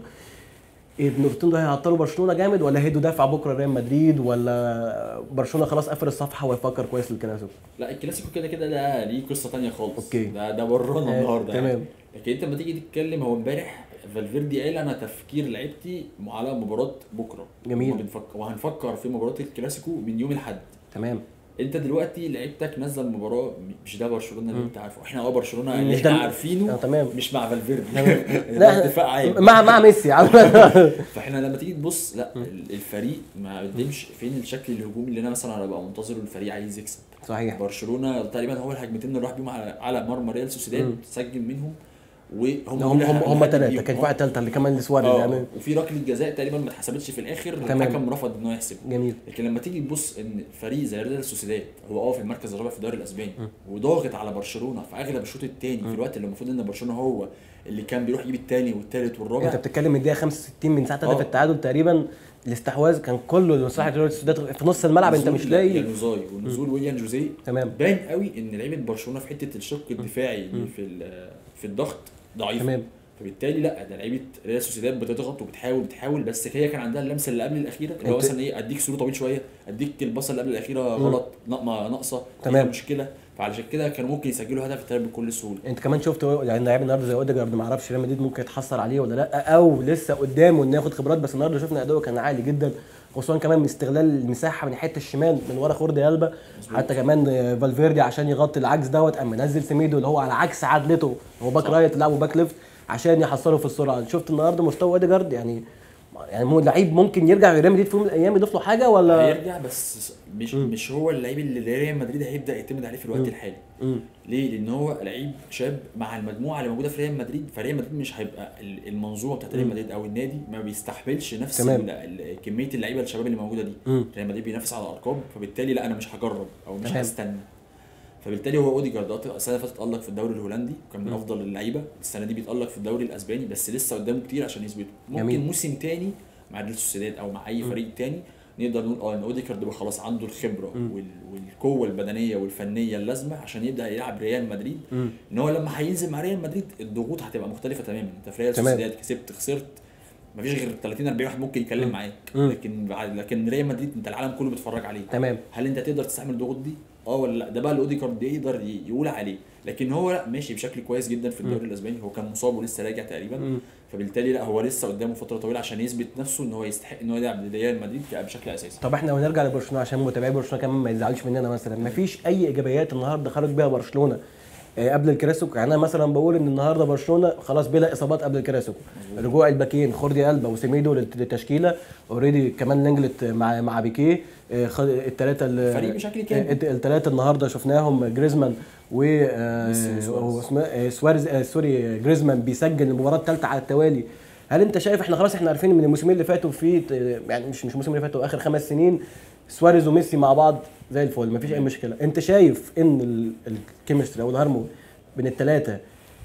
[SPEAKER 1] النقطتين دول هيعطلوا برشلونه جامد ولا هيدوا دافع بكره ريال مدريد ولا برشلونه خلاص قفل الصفحه ويفكر كويس للكلاسيكو
[SPEAKER 2] لا الكلاسيكو كده كده ده ليه قصه تانية خالص
[SPEAKER 1] أوكي.
[SPEAKER 2] ده ده برانا
[SPEAKER 1] آه،
[SPEAKER 2] النهارده
[SPEAKER 1] تمام.
[SPEAKER 2] يعني. لكن انت لما تيجي تتكلم هو امبارح فالفيردي قال انا تفكير لعيبتي على مباراه بكره
[SPEAKER 1] جميل.
[SPEAKER 2] وما بنفكر وهنفكر في مباراه الكلاسيكو من يوم الاحد
[SPEAKER 1] تمام
[SPEAKER 2] انت دلوقتي لعيبتك نازله المباراه مش ده برشلونه اللي انت عارفه احنا اه برشلونه
[SPEAKER 1] مش
[SPEAKER 2] اللي
[SPEAKER 1] ده
[SPEAKER 2] احنا
[SPEAKER 1] ال-
[SPEAKER 2] عارفينه
[SPEAKER 1] آه، تمام.
[SPEAKER 2] مش مع فالفيردي
[SPEAKER 1] لا
[SPEAKER 2] ده اتفاق عام
[SPEAKER 1] مع مع ميسي عم.
[SPEAKER 2] فاحنا لما تيجي تبص لا ال- الفريق ما قدمش فين الشكل الهجومي اللي انا مثلا ابقى منتظره الفريق عايز يكسب
[SPEAKER 1] صحيح
[SPEAKER 2] برشلونه تقريبا هو الهجمتين اللي راح بيهم على على مرمى ريال سوسيداد
[SPEAKER 1] مم.
[SPEAKER 2] سجل منهم وهم
[SPEAKER 1] هم
[SPEAKER 2] دول
[SPEAKER 1] هم
[SPEAKER 2] اللي
[SPEAKER 1] هم
[SPEAKER 2] هدد
[SPEAKER 1] ثلاثه
[SPEAKER 2] بيهم.
[SPEAKER 1] كان في
[SPEAKER 2] آه.
[SPEAKER 1] واحد ثالثه اللي كمان سواريز
[SPEAKER 2] اه
[SPEAKER 1] يعني
[SPEAKER 2] وفي ركله جزاء تقريبا ما اتحسبتش في الاخر
[SPEAKER 1] تمام.
[SPEAKER 2] الحكم رفض ان هو يحسب
[SPEAKER 1] جميل
[SPEAKER 2] لكن لما تيجي تبص ان فريق زي ريال سوسيداد هو اه في المركز الرابع في الدوري الاسباني وضاغط على برشلونه في اغلب الشوط الثاني في الوقت اللي المفروض ان برشلونه هو اللي كان بيروح يجيب الثاني والثالث والرابع
[SPEAKER 1] انت بتتكلم من الدقيقه 65 من ساعه هدف
[SPEAKER 2] آه.
[SPEAKER 1] التعادل تقريبا الاستحواذ كان كله لمصلحه ريال سوسيداد في نص الملعب انت
[SPEAKER 2] نزول
[SPEAKER 1] مش لاقي
[SPEAKER 2] يانوزاي ونزول ويليان جوزيه
[SPEAKER 1] تمام
[SPEAKER 2] باين قوي ان لعيبه برشلونه في حته الشق الدفاعي اللي في ال- في الضغط ضعيفه
[SPEAKER 1] تمام
[SPEAKER 2] فبالتالي لا ده لعيبه ريال سوسيداد بتضغط وبتحاول بتحاول بس هي كان عندها اللمسه اللي قبل الاخيره اللي هو
[SPEAKER 1] انت-
[SPEAKER 2] مثلا ايه اديك سرو طويل شويه اديك البصه اللي قبل الاخيره غلط نقمه ناقصه
[SPEAKER 1] تمام.
[SPEAKER 2] فيها مشكله فعلشان كده كانوا ممكن يسجلوا هدف التالت بكل سهوله
[SPEAKER 1] انت كمان شفت يعني لاعب النهارده زي اوديجارد ما اعرفش ريال مدريد ممكن يتحسر عليه ولا لا او لسه قدامه انه ياخد خبرات بس النهارده شفنا اداؤه كان عالي جدا خصوصا كمان من استغلال المساحه من حته الشمال من ورا خورد قلبه حتى كمان آه، فالفيردي عشان يغطي العجز دوت قام منزل سميدو اللي هو على عكس عدلته هو باك
[SPEAKER 2] صح.
[SPEAKER 1] رايت لعبه باك ليفت عشان يحصله في السرعه شفت النهارده مستوى اوديجارد يعني يعني مو لعيب ممكن يرجع ريال مدريد في يوم من الايام يضيف له حاجه ولا
[SPEAKER 2] هيرجع بس مش مش هو اللعيب اللي ريال مدريد هيبدا يعتمد عليه في الوقت الحالي
[SPEAKER 1] مم.
[SPEAKER 2] ليه؟ لان هو لعيب شاب مع المجموعه اللي موجوده في ريال مدريد فريال مدريد مش هيبقى ال- المنظومه بتاعت ريال مدريد او النادي ما بيستحملش نفس
[SPEAKER 1] تمام.
[SPEAKER 2] ال- ال- كميه اللعيبه الشباب اللي موجوده دي
[SPEAKER 1] مم.
[SPEAKER 2] ريال مدريد بينافس على ارقام فبالتالي لا انا مش هجرب او مش
[SPEAKER 1] تمام.
[SPEAKER 2] هستنى فبالتالي هو اوديجارد آه، السنه اللي فاتت تالق في الدوري الهولندي وكان من افضل اللعيبه السنه دي بيتالق في الدوري الاسباني بس لسه قدامه كتير عشان يثبته ممكن
[SPEAKER 1] جميل.
[SPEAKER 2] موسم تاني مع ريال سوسيداد او مع اي فريق تاني نقدر نقول اه ان اوديجارد بقى خلاص عنده الخبره وال- والقوه البدنيه والفنيه اللازمه عشان يبدا يلعب ريال مدريد
[SPEAKER 1] مم.
[SPEAKER 2] ان هو لما هينزل مع ريال مدريد الضغوط هتبقى مختلفه تماما انت في ريال
[SPEAKER 1] تمام.
[SPEAKER 2] سوسيداد كسبت خسرت مفيش غير 30 40 واحد ممكن يتكلم معاك
[SPEAKER 1] مم.
[SPEAKER 2] لكن بعد لكن ريال مدريد انت العالم كله بيتفرج عليه
[SPEAKER 1] تمام
[SPEAKER 2] هل انت تقدر تستحمل الضغوط دي؟ اه ولا لا؟ ده بقى اللي اوديجارد يقدر ي- يقول عليه، لكن هو لا ماشي بشكل كويس جدا في الدوري الاسباني هو كان مصاب ولسه راجع تقريبا
[SPEAKER 1] مم.
[SPEAKER 2] فبالتالي لا هو لسه قدامه فتره طويله عشان يثبت نفسه ان هو يستحق ان هو يلعب لريال مدريد بشكل اساسي.
[SPEAKER 1] طب احنا لو نرجع لبرشلونه عشان متابعي برشلونه كمان ما يزعلوش مننا مثلا ما فيش اي ايجابيات النهارده خرج بيها برشلونه آه، قبل الكلاسيكو يعني انا مثلا بقول ان النهارده برشلونه خلاص بلا اصابات قبل الكلاسيكو رجوع الباكين خوردي البا وسيميدو للت- للتشكيله اوريدي كمان لينجلت مع مع بيكيه الثلاثه
[SPEAKER 2] فريق بشكل كامل.
[SPEAKER 1] الثلاثه النهارده شفناهم جريزمان و آه،
[SPEAKER 2] ميسي وسواريز.
[SPEAKER 1] واسمه- آه، سواريز آه، سوري جريزمان بيسجل المباراه الثالثه على التوالي هل انت شايف احنا خلاص احنا عارفين من الموسمين اللي فاتوا في ت- يعني مش مش الموسم اللي فاتوا اخر خمس سنين سواريز وميسي مع بعض زي الفل مفيش اي مشكله انت شايف ان ال- الكيمستري او الهارمون بين الثلاثه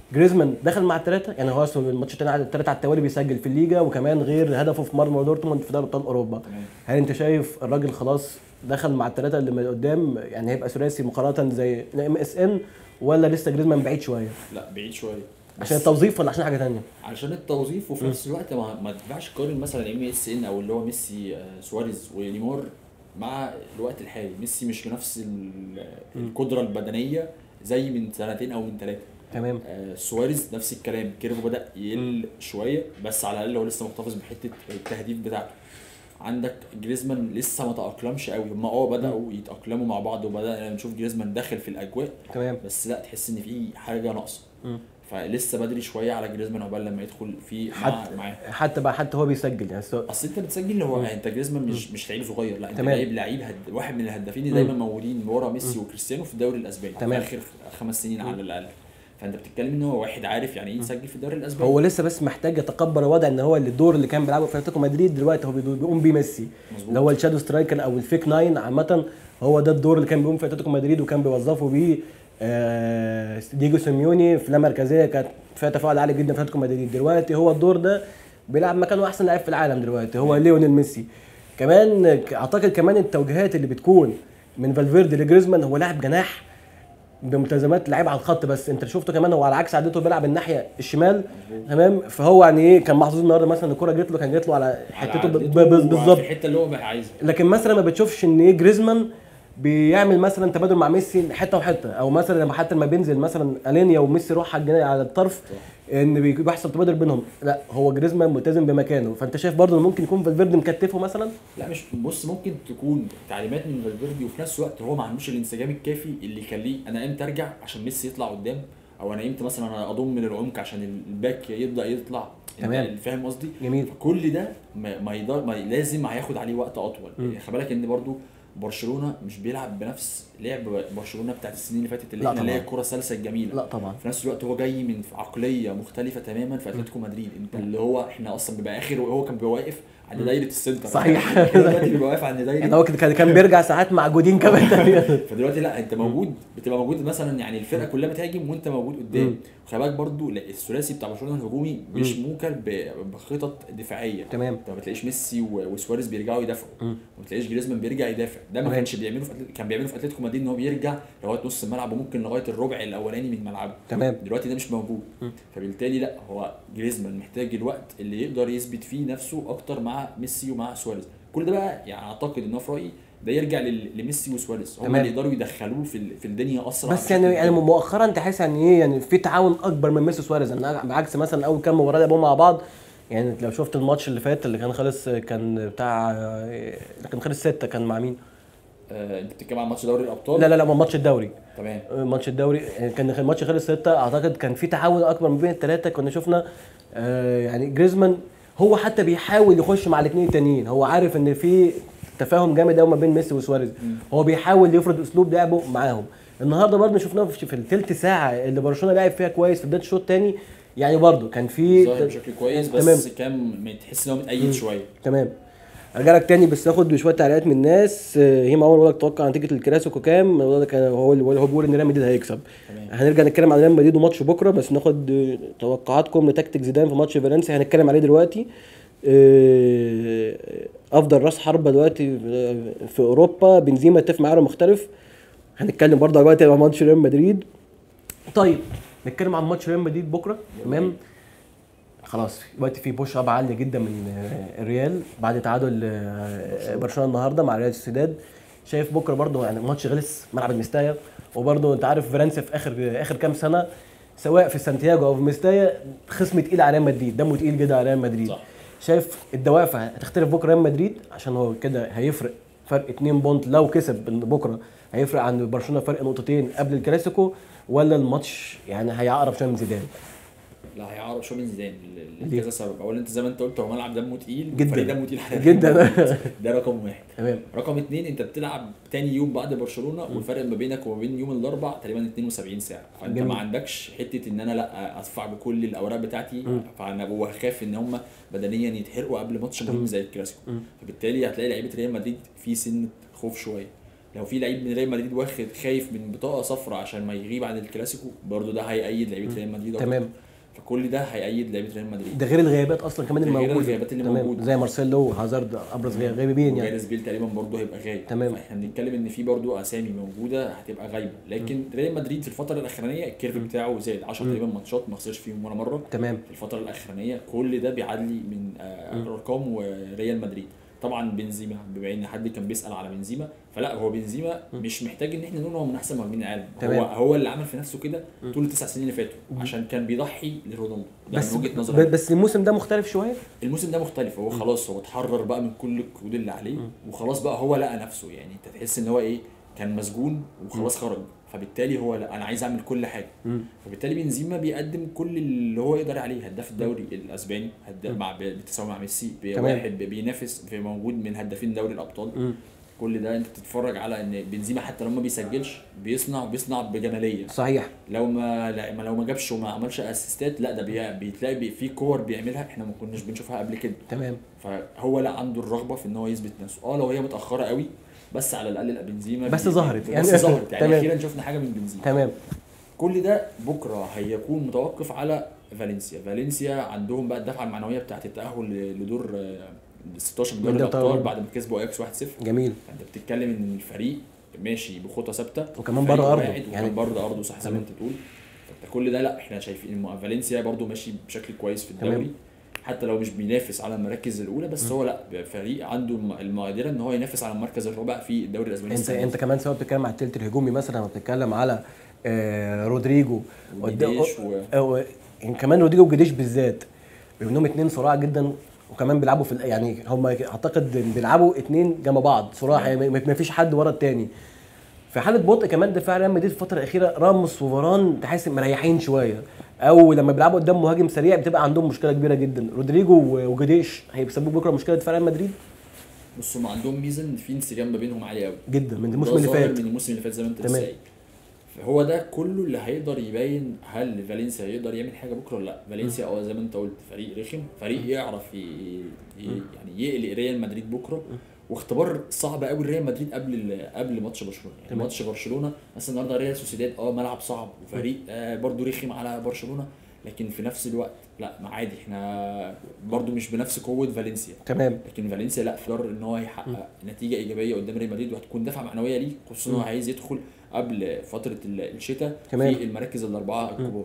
[SPEAKER 1] جريزمان دخل مع الثلاثه يعني هو اصلا الماتش الثاني على الثلاثه على التوالي بيسجل في الليجا وكمان غير هدفه في مرمى دورتموند في دوري ابطال اوروبا
[SPEAKER 2] تمام
[SPEAKER 1] هل انت شايف الراجل خلاص دخل مع الثلاثه اللي من قدام يعني هيبقى ثلاثي مقارنه زي ام اس ان ولا لسه جريزمان بعيد شويه
[SPEAKER 2] لا بعيد شويه
[SPEAKER 1] عشان
[SPEAKER 2] بس
[SPEAKER 1] التوظيف ولا عشان حاجه ثانيه
[SPEAKER 2] علشان التوظيف وفي نفس الوقت ما, ما تنفعش تقارن مثلا ام اس ان او اللي هو ميسي آه، سواريز ونيمار مع الوقت الحالي ميسي مش بنفس ال- القدره البدنيه زي من سنتين او من ثلاثه
[SPEAKER 1] تمام
[SPEAKER 2] آه، سواريز نفس الكلام كيرفو بدا يقل شويه بس على الاقل هو لسه محتفظ بحته التهديف بتاعته عندك جريزمان لسه ما تاقلمش قوي هم اه بداوا يتاقلموا مع بعض وبدانا نشوف جريزمان داخل في الاجواء
[SPEAKER 1] تمام
[SPEAKER 2] بس لا تحس ان في حاجه ناقصه
[SPEAKER 1] مم.
[SPEAKER 2] فلسه بدري شويه على جريزمان عقبال لما يدخل في مع
[SPEAKER 1] حتى
[SPEAKER 2] معاه
[SPEAKER 1] حتى بقى حتى هو بيسجل يعني سواء-
[SPEAKER 2] اصل انت بتسجل هو
[SPEAKER 1] مم.
[SPEAKER 2] انت جريزمان مش مش لعيب صغير لا انت
[SPEAKER 1] تمام.
[SPEAKER 2] لعيب لعيب هد... واحد من الهدافين اللي
[SPEAKER 1] مم.
[SPEAKER 2] دايما موجودين ورا ميسي وكريستيانو في الدوري الاسباني
[SPEAKER 1] تمام.
[SPEAKER 2] في اخر خمس سنين على الاقل فانت بتتكلم ان هو واحد عارف يعني ايه يسجل في الدوري الاسباني
[SPEAKER 1] هو لسه بس محتاج يتقبل الوضع ان هو اللي الدور اللي كان بيلعبه في اتلتيكو مدريد دلوقتي هو بيدو- بيقوم بيه ميسي
[SPEAKER 2] مظبوط.
[SPEAKER 1] اللي هو الشادو سترايكر او الفيك ناين عامه هو ده الدور اللي كان بيقوم في اتلتيكو مدريد وكان بيوظفه بيه آه، ديجو سيميوني في لا مركزيه كانت فيها تفاعل عالي جدا في اتلتيكو مدريد دلوقتي هو الدور ده بيلعب مكانه احسن لاعب في العالم دلوقتي هو ليونيل ميسي كمان ك- اعتقد كمان التوجيهات اللي بتكون من فالفيردي لجريزمان هو لاعب جناح بملتزمات لعيب على الخط بس انت شفته كمان هو على عكس عادته بيلعب الناحيه الشمال تمام فهو يعني ايه كان محظوظ النهارده مثلا الكوره جت له كان جت له على
[SPEAKER 2] على
[SPEAKER 1] حتته ب-
[SPEAKER 2] عدته
[SPEAKER 1] ب- ب- بالظبط
[SPEAKER 2] في الحته اللي هو بقى عايزها
[SPEAKER 1] لكن مثلا ما بتشوفش ان ايه جريزمان بيعمل مثلا تبادل مع ميسي حته وحته او مثلا لما حتى لما بينزل مثلا الينيا وميسي يروح على الجناح على الطرف ان بي- بيحصل تبادل بينهم لا هو جريزمان ملتزم بمكانه فانت شايف برضه إن ممكن يكون فالفيردي مكتفه مثلا
[SPEAKER 2] لا مش بص ممكن تكون تعليمات من فالفيردي وفي نفس الوقت هو ما عندوش الانسجام الكافي اللي يخليه انا امتى ارجع عشان ميسي يطلع قدام او انا امتى مثلا انا اضم من العمق عشان الباك يبدا يطلع أنت
[SPEAKER 1] تمام.
[SPEAKER 2] فاهم قصدي؟
[SPEAKER 1] جميل
[SPEAKER 2] كل ده ما ما, يقدر ما لازم هياخد عليه وقت اطول
[SPEAKER 1] مم.
[SPEAKER 2] خلي بالك ان برضو برشلونه مش بيلعب بنفس لعب برشلونه بتاعت السنين اللي فاتت اللي
[SPEAKER 1] لا
[SPEAKER 2] احنا اللي هي
[SPEAKER 1] طبعا.
[SPEAKER 2] الكره السلسه الجميله
[SPEAKER 1] لا طبعا
[SPEAKER 2] في نفس الوقت هو جاي من عقليه مختلفه تماما في اتلتيكو مدريد انت اللي هو احنا اصلا بيبقى اخر هو كان بيبقى واقف عند دايره السنتر
[SPEAKER 1] صحيح.
[SPEAKER 2] إحنا دلوقتي بيبقى واقف عند
[SPEAKER 1] يعني
[SPEAKER 2] دايره
[SPEAKER 1] هو كان كان بيرجع ساعات مع جودين كمان
[SPEAKER 2] فدلوقتي لا انت موجود بتبقى موجود مثلا يعني الفرقه كلها بتهاجم وانت موجود قدام
[SPEAKER 1] مم.
[SPEAKER 2] خلي بالك برضو لا، الثلاثي بتاع برشلونه الهجومي مش موكل ب- بخطط دفاعيه
[SPEAKER 1] تمام
[SPEAKER 2] انت ما بتلاقيش ميسي و- وسواريز بيرجعوا يدافعوا
[SPEAKER 1] مم.
[SPEAKER 2] وما بتلاقيش جريزمان بيرجع يدافع ده ما
[SPEAKER 1] تمام.
[SPEAKER 2] كانش بيعمله في أتلت- كان بيعمله في اتلتيكو مدريد ان هو بيرجع لغايه نص الملعب وممكن لغايه الربع الاولاني من ملعبه
[SPEAKER 1] تمام
[SPEAKER 2] دلوقتي ده مش موجود
[SPEAKER 1] مم.
[SPEAKER 2] فبالتالي لا هو جريزمان محتاج الوقت اللي يقدر يثبت فيه نفسه اكتر مع ميسي ومع سواريز كل ده بقى يعني اعتقد ان هو في رايي ده يرجع لل- لميسي وسواريز هم
[SPEAKER 1] تمام.
[SPEAKER 2] اللي يقدروا يدخلوه في ال- في الدنيا اسرع
[SPEAKER 1] بس
[SPEAKER 2] بشكل
[SPEAKER 1] يعني يعني
[SPEAKER 2] كبير.
[SPEAKER 1] مؤخرا تحس يعني ايه يعني في تعاون اكبر من ميسي وسواريز يعني بعكس مثلا اول كام مباراه لعبوا مع بعض يعني لو شفت الماتش اللي فات اللي كان خلص كان بتاع اللي كان خلص ستة كان مع مين؟
[SPEAKER 2] آه انت بتتكلم عن ماتش دوري الابطال
[SPEAKER 1] لا لا لا ماتش الدوري
[SPEAKER 2] تمام
[SPEAKER 1] ماتش الدوري يعني كان كان الماتش خلص ستة اعتقد كان في تعاون اكبر ما بين الثلاثه كنا شفنا آه يعني جريزمان هو حتى بيحاول يخش مع الاثنين التانيين هو عارف ان في تفاهم جامد قوي ما بين ميسي وسواريز هو بيحاول يفرض اسلوب لعبه معاهم النهارده برضه شفناه في في الثلث ساعه اللي برشلونه لعب فيها كويس في بدايه الشوط الثاني يعني برضه كان في
[SPEAKER 2] ظاهر بشكل كويس بس
[SPEAKER 1] تمام.
[SPEAKER 2] كان تحس ان هو متأيد شويه
[SPEAKER 1] تمام ارجع لك تاني بس اخد شويه تعليقات من الناس آه، هيما عمر بيقول لك توقع نتيجه الكلاسيكو كام بيقول لك هو هو بيقول ان ريال مدريد هيكسب
[SPEAKER 2] تمام
[SPEAKER 1] هنرجع نتكلم عن ريال مدريد وماتش بكره بس ناخد آه، توقعاتكم لتكتيك زيدان في ماتش فالنسيا هنتكلم عليه دلوقتي آه، افضل راس حربه دلوقتي في- في اوروبا بنزيما اتفق معاه مختلف هنتكلم برضه دلوقتي عن ماتش ريال مدريد طيب نتكلم عن ماتش ريال مدريد بكره تمام خلاص دلوقتي في بوش اب عاليه جدا من آه، الريال بعد تعادل آه، برشلونه النهارده مع ريال سوسيداد شايف بكره برضه يعني ماتش غلس ملعب المستايا وبرضه انت عارف فرنسا في اخر اخر كام سنه سواء في سانتياغو او في مستايا خصم تقيل على ريال مدريد دمه تقيل جدا على ريال مدريد
[SPEAKER 2] صح.
[SPEAKER 1] شايف الدوافع هتختلف بكره ريال مدريد عشان هو كده هيفرق فرق 2 بونت لو كسب بكره هيفرق عن برشلونه فرق نقطتين قبل الكلاسيكو ولا الماتش يعني هيعقرب شويه من زيدان
[SPEAKER 2] لا هيعرف شويه من زيدان ل-
[SPEAKER 1] ليه؟
[SPEAKER 2] لكذا سبب اولا انت زي ما انت قلت هو ملعب دمه تقيل
[SPEAKER 1] جدا.
[SPEAKER 2] فريق دمه تقيل على
[SPEAKER 1] جدا.
[SPEAKER 2] ده رقم واحد
[SPEAKER 1] تمام
[SPEAKER 2] رقم اتنين انت بتلعب تاني يوم بعد برشلونه والفرق ما بينك وما بين يوم الاربع تقريبا 72 ساعه فانت
[SPEAKER 1] جميل.
[SPEAKER 2] ما عندكش حته ان انا لا ادفع بكل الاوراق بتاعتي
[SPEAKER 1] مم.
[SPEAKER 2] فانا وخاف ان هم بدنيا يتحرقوا قبل ماتش مهم
[SPEAKER 1] مم.
[SPEAKER 2] زي الكلاسيكو
[SPEAKER 1] مم.
[SPEAKER 2] فبالتالي هتلاقي لعيبه ريال مدريد في سنه خوف شويه لو في لعيب من ريال مدريد واخد خايف من بطاقه صفراء عشان ما يغيب عن الكلاسيكو برضه ده هيأيد لعيبه ريال مدريد أكتر.
[SPEAKER 1] تمام
[SPEAKER 2] فكل ده هيأيد لعيبه ريال مدريد
[SPEAKER 1] ده غير الغيابات اصلا كمان
[SPEAKER 2] ده غير
[SPEAKER 1] الموجوده
[SPEAKER 2] الغيابات اللي
[SPEAKER 1] تمام
[SPEAKER 2] موجودة.
[SPEAKER 1] زي مارسيلو وهازارد ابرز غيابين يعني
[SPEAKER 2] وجاريث بيل تقريبا برضه هيبقى غايب
[SPEAKER 1] تمام.
[SPEAKER 2] فاحنا بنتكلم ان في برضه اسامي موجوده هتبقى غايبه لكن ريال مدريد في الفتره الاخرانيه الكيرف بتاعه زاد 10 تقريبا ماتشات ما خسرش فيهم ولا مره
[SPEAKER 1] تمام
[SPEAKER 2] في الفتره الاخرانيه كل ده بيعلي من آه، ارقام وريال مدريد طبعا بنزيما بما ان حد كان بيسال على بنزيما فلا هو بنزيما مش محتاج ان احنا نقول هو من احسن مهاجمين العالم
[SPEAKER 1] تمام.
[SPEAKER 2] هو هو اللي عمل في نفسه كده طول التسع سنين اللي فاتوا عشان كان بيضحي لرونالدو ده
[SPEAKER 1] بس
[SPEAKER 2] من وجهه نظري
[SPEAKER 1] ب- بس الموسم ده مختلف شويه
[SPEAKER 2] الموسم ده مختلف هو خلاص هو اتحرر بقى من كل القيود اللي عليه وخلاص بقى هو لقى نفسه يعني انت تحس ان هو ايه كان مسجون وخلاص خرج فبالتالي هو لا انا عايز اعمل كل حاجه فبالتالي بنزيما بيقدم كل اللي هو يقدر عليه هداف الدوري الاسباني هداف مع بالتساوي مع ميسي
[SPEAKER 1] تمام.
[SPEAKER 2] واحد بينافس في موجود من هدافين دوري الابطال كل ده انت تتفرج على ان بنزيما حتى لو ما بيسجلش بيصنع بيصنع بجماليه
[SPEAKER 1] صحيح
[SPEAKER 2] لو ما لا- ما لو ما جابش وما عملش اسيستات لا ده بي- بيتلاقي بي- في كور بيعملها احنا ما كناش بنشوفها قبل كده
[SPEAKER 1] تمام
[SPEAKER 2] فهو لا عنده الرغبه في ان هو يثبت نفسه اه لو هي متاخره قوي بس على الاقل لا بنزيما
[SPEAKER 1] بس
[SPEAKER 2] بي-
[SPEAKER 1] ظهرت
[SPEAKER 2] بس
[SPEAKER 1] يعني.
[SPEAKER 2] ظهرت يعني
[SPEAKER 1] تمام.
[SPEAKER 2] اخيرا شفنا حاجه من بنزيما
[SPEAKER 1] تمام
[SPEAKER 2] كل ده بكره هيكون متوقف على فالنسيا فالنسيا عندهم بقى الدفعه المعنويه بتاعت التاهل ل- لدور آه، ال 16 من دوري
[SPEAKER 1] من دوري
[SPEAKER 2] الابطال
[SPEAKER 1] الأبطال.
[SPEAKER 2] بعد ما كسبوا اياكس 1-0
[SPEAKER 1] جميل
[SPEAKER 2] فانت بتتكلم ان الفريق ماشي بخطى ثابته
[SPEAKER 1] وكمان
[SPEAKER 2] فريق
[SPEAKER 1] بره أرضه.
[SPEAKER 2] واعد
[SPEAKER 1] يعني-
[SPEAKER 2] يعني بره ارضه صح زي ما انت تقول فانت كل ده لا احنا شايفين ان فالنسيا برضو ماشي بشكل كويس في الدوري
[SPEAKER 1] تمام.
[SPEAKER 2] حتى لو مش بينافس على المراكز الاولى بس هو لا فريق عنده الم- المقدره ان هو ينافس على المركز الرابع في الدوري الاسباني
[SPEAKER 1] انت
[SPEAKER 2] السنة دي.
[SPEAKER 1] انت كمان سواء بتتكلم على التلت الهجومي مثلا لما بتتكلم على آه رودريجو
[SPEAKER 2] وجديش و-
[SPEAKER 1] و... يعني كمان رودريجو وجديش بالذات بينهم اتنين صراع جدا وكمان بيلعبوا في ال- يعني هم اعتقد بيلعبوا اتنين جنب بعض صراع يعني ما ما فيش حد ورا التاني في حاله بطء كمان دفاع ريال مدريد في الفتره الاخيره راموس وفاران تحس مريحين شويه او لما بيلعبوا قدام مهاجم سريع بتبقى عندهم مشكله كبيره جدا رودريجو و- وجديش هيسببوا بكره مشكله دفاع ريال مدريد
[SPEAKER 2] بص هم عندهم ميزه ان في انسجام ما بينهم عالي قوي
[SPEAKER 1] جدا من
[SPEAKER 2] ده
[SPEAKER 1] الموسم اللي
[SPEAKER 2] ظاهر
[SPEAKER 1] فات
[SPEAKER 2] من الموسم اللي فات زي ما انت
[SPEAKER 1] تمام.
[SPEAKER 2] لسه قايل فهو ده كله اللي هيقدر يبين هل فالنسيا يقدر يعمل حاجه بكره ولا لا فالنسيا اه زي ما انت قلت فريق رخم فريق يعرف ي... ي... يعني يقلق ريال مدريد بكره واختبار صعب قوي ريال مدريد قبل ال... قبل ماتش برشلونه يعني
[SPEAKER 1] تمام.
[SPEAKER 2] ماتش برشلونه مثلا النهارده ريال سوسيداد اه ملعب صعب وفريق آه برضو رخم على برشلونه لكن في نفس الوقت لا ما عادي احنا برضو مش بنفس قوه فالنسيا
[SPEAKER 1] تمام
[SPEAKER 2] لكن فالنسيا لا قرر ان هو يحقق نتيجه ايجابيه قدام ريال مدريد وهتكون دفعه معنويه ليه خصوصا ان هو عايز يدخل قبل فتره ال- الشتاء
[SPEAKER 1] تمام.
[SPEAKER 2] في المراكز الاربعه الكبار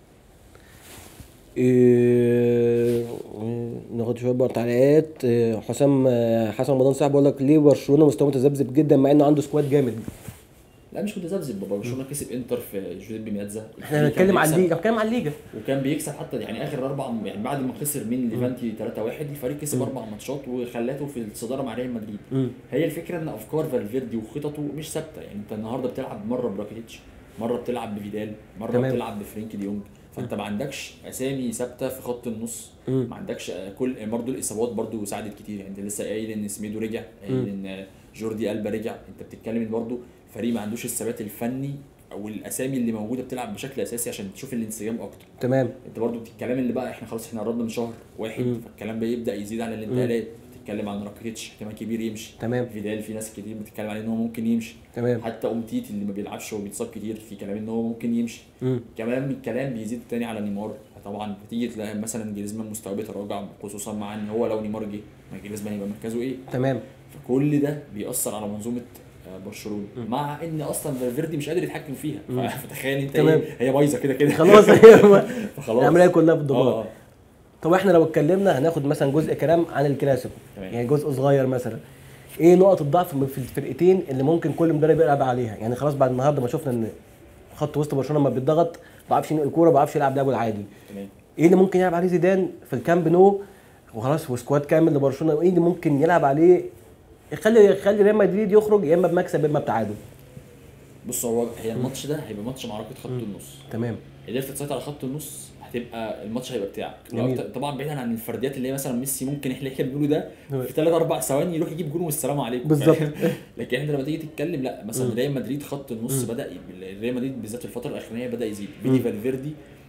[SPEAKER 1] إيه ناخد شويه بقى تعليقات إيه حسام آه، حسن رمضان صاحب بيقول لك ليه برشلونه مستواه متذبذب جدا مع انه عنده سكواد جامد
[SPEAKER 2] لا مش متذبذب بابا برشلونه كسب انتر في جوزيبي مياتزا
[SPEAKER 1] احنا
[SPEAKER 2] كان
[SPEAKER 1] بنتكلم على
[SPEAKER 2] بيكسب-
[SPEAKER 1] الليجا بنتكلم على الليجا
[SPEAKER 2] وكان بيكسب حتى يعني اخر اربع يعني بعد ما خسر من ليفانتي 3-1 الفريق كسب اربع ماتشات وخلاته في الصداره مع ريال مدريد
[SPEAKER 1] مم.
[SPEAKER 2] هي الفكره ان افكار فالفيردي وخططه مش ثابته يعني انت النهارده بتلعب مره براكيتيتش مره بتلعب بفيدال مره
[SPEAKER 1] تمام.
[SPEAKER 2] بتلعب بفرينكي ديونج فانت ما عندكش اسامي ثابته في خط النص
[SPEAKER 1] مم.
[SPEAKER 2] ما عندكش آه، كل برضه الاصابات برضه ساعدت كتير يعني انت لسه قايل ان سميدو رجع قايل ان آه، جوردي البا رجع انت بتتكلم ان برضه الفريق ما عندوش الثبات الفني او الاسامي اللي موجوده بتلعب بشكل اساسي عشان تشوف الانسجام اكتر
[SPEAKER 1] تمام
[SPEAKER 2] انت برضو الكلام اللي بقى احنا خلاص احنا قربنا من شهر واحد
[SPEAKER 1] مم.
[SPEAKER 2] فالكلام بيبدا يزيد على الانتقالات بتتكلم عن راكيتش احتمال كبير يمشي
[SPEAKER 1] تمام
[SPEAKER 2] فيدال في ناس كتير بتتكلم عليه ان هو ممكن يمشي
[SPEAKER 1] تمام
[SPEAKER 2] حتى امتيتي اللي ما بيلعبش وبيتصاب كتير في كلام ان هو ممكن يمشي
[SPEAKER 1] مم.
[SPEAKER 2] كمان الكلام بيزيد تاني على نيمار طبعا بتيجي تلاقي مثلا جريزمان مستواه بيتراجع خصوصا مع ان هو لو نيمار جه ما جريزمان يبقى مركزه ايه
[SPEAKER 1] تمام
[SPEAKER 2] فكل ده بيأثر على منظومه آه، برشلونه
[SPEAKER 1] مم.
[SPEAKER 2] مع ان اصلا فالفيردي مش قادر يتحكم فيها
[SPEAKER 1] مم.
[SPEAKER 2] فتخيل انت
[SPEAKER 1] تمام.
[SPEAKER 2] ايه هي بايظه كده كده
[SPEAKER 1] خلاص
[SPEAKER 2] فخلاص
[SPEAKER 1] العمليه كلها في
[SPEAKER 2] اه
[SPEAKER 1] الضباط
[SPEAKER 2] آه.
[SPEAKER 1] طب احنا لو اتكلمنا هناخد مثلا جزء كلام عن الكلاسيكو
[SPEAKER 2] تمام.
[SPEAKER 1] يعني جزء صغير مثلا ايه نقط الضعف في الفرقتين اللي ممكن كل مدرب يلعب عليها يعني خلاص بعد النهارده ما شفنا ان خط وسط برشلونه لما بيتضغط ما بيعرفش ينقل الكوره ما بيعرفش يلعب لعبه العادي
[SPEAKER 2] تمام
[SPEAKER 1] ايه اللي ممكن يلعب عليه زيدان في الكامب نو وخلاص وسكواد كامل لبرشلونه وايه اللي ممكن يلعب عليه يخلي يخلي ريال مدريد يخرج يا اما بمكسب يا اما بتعادل
[SPEAKER 2] بص هو هي الماتش ده هيبقى ماتش معركه خط النص
[SPEAKER 1] تمام
[SPEAKER 2] قدرت تسيطر على خط النص هتبقى الماتش هيبقى بتاعك
[SPEAKER 1] جميل.
[SPEAKER 2] لو أنت- طبعا بعيدا عن الفرديات اللي هي مثلا ميسي ممكن احنا احنا بنقوله ده
[SPEAKER 1] هو-
[SPEAKER 2] في ثلاث اربع ثواني يروح يجيب جون والسلام عليكم
[SPEAKER 1] بالظبط.
[SPEAKER 2] فاهم؟ لكن انت لما تيجي تتكلم لا مثلا
[SPEAKER 1] مم.
[SPEAKER 2] ريال مدريد خط النص
[SPEAKER 1] مم.
[SPEAKER 2] بدا ي- ريال مدريد بالذات في الفتره الاخرانيه بدا يزيد فيدي فالفيردي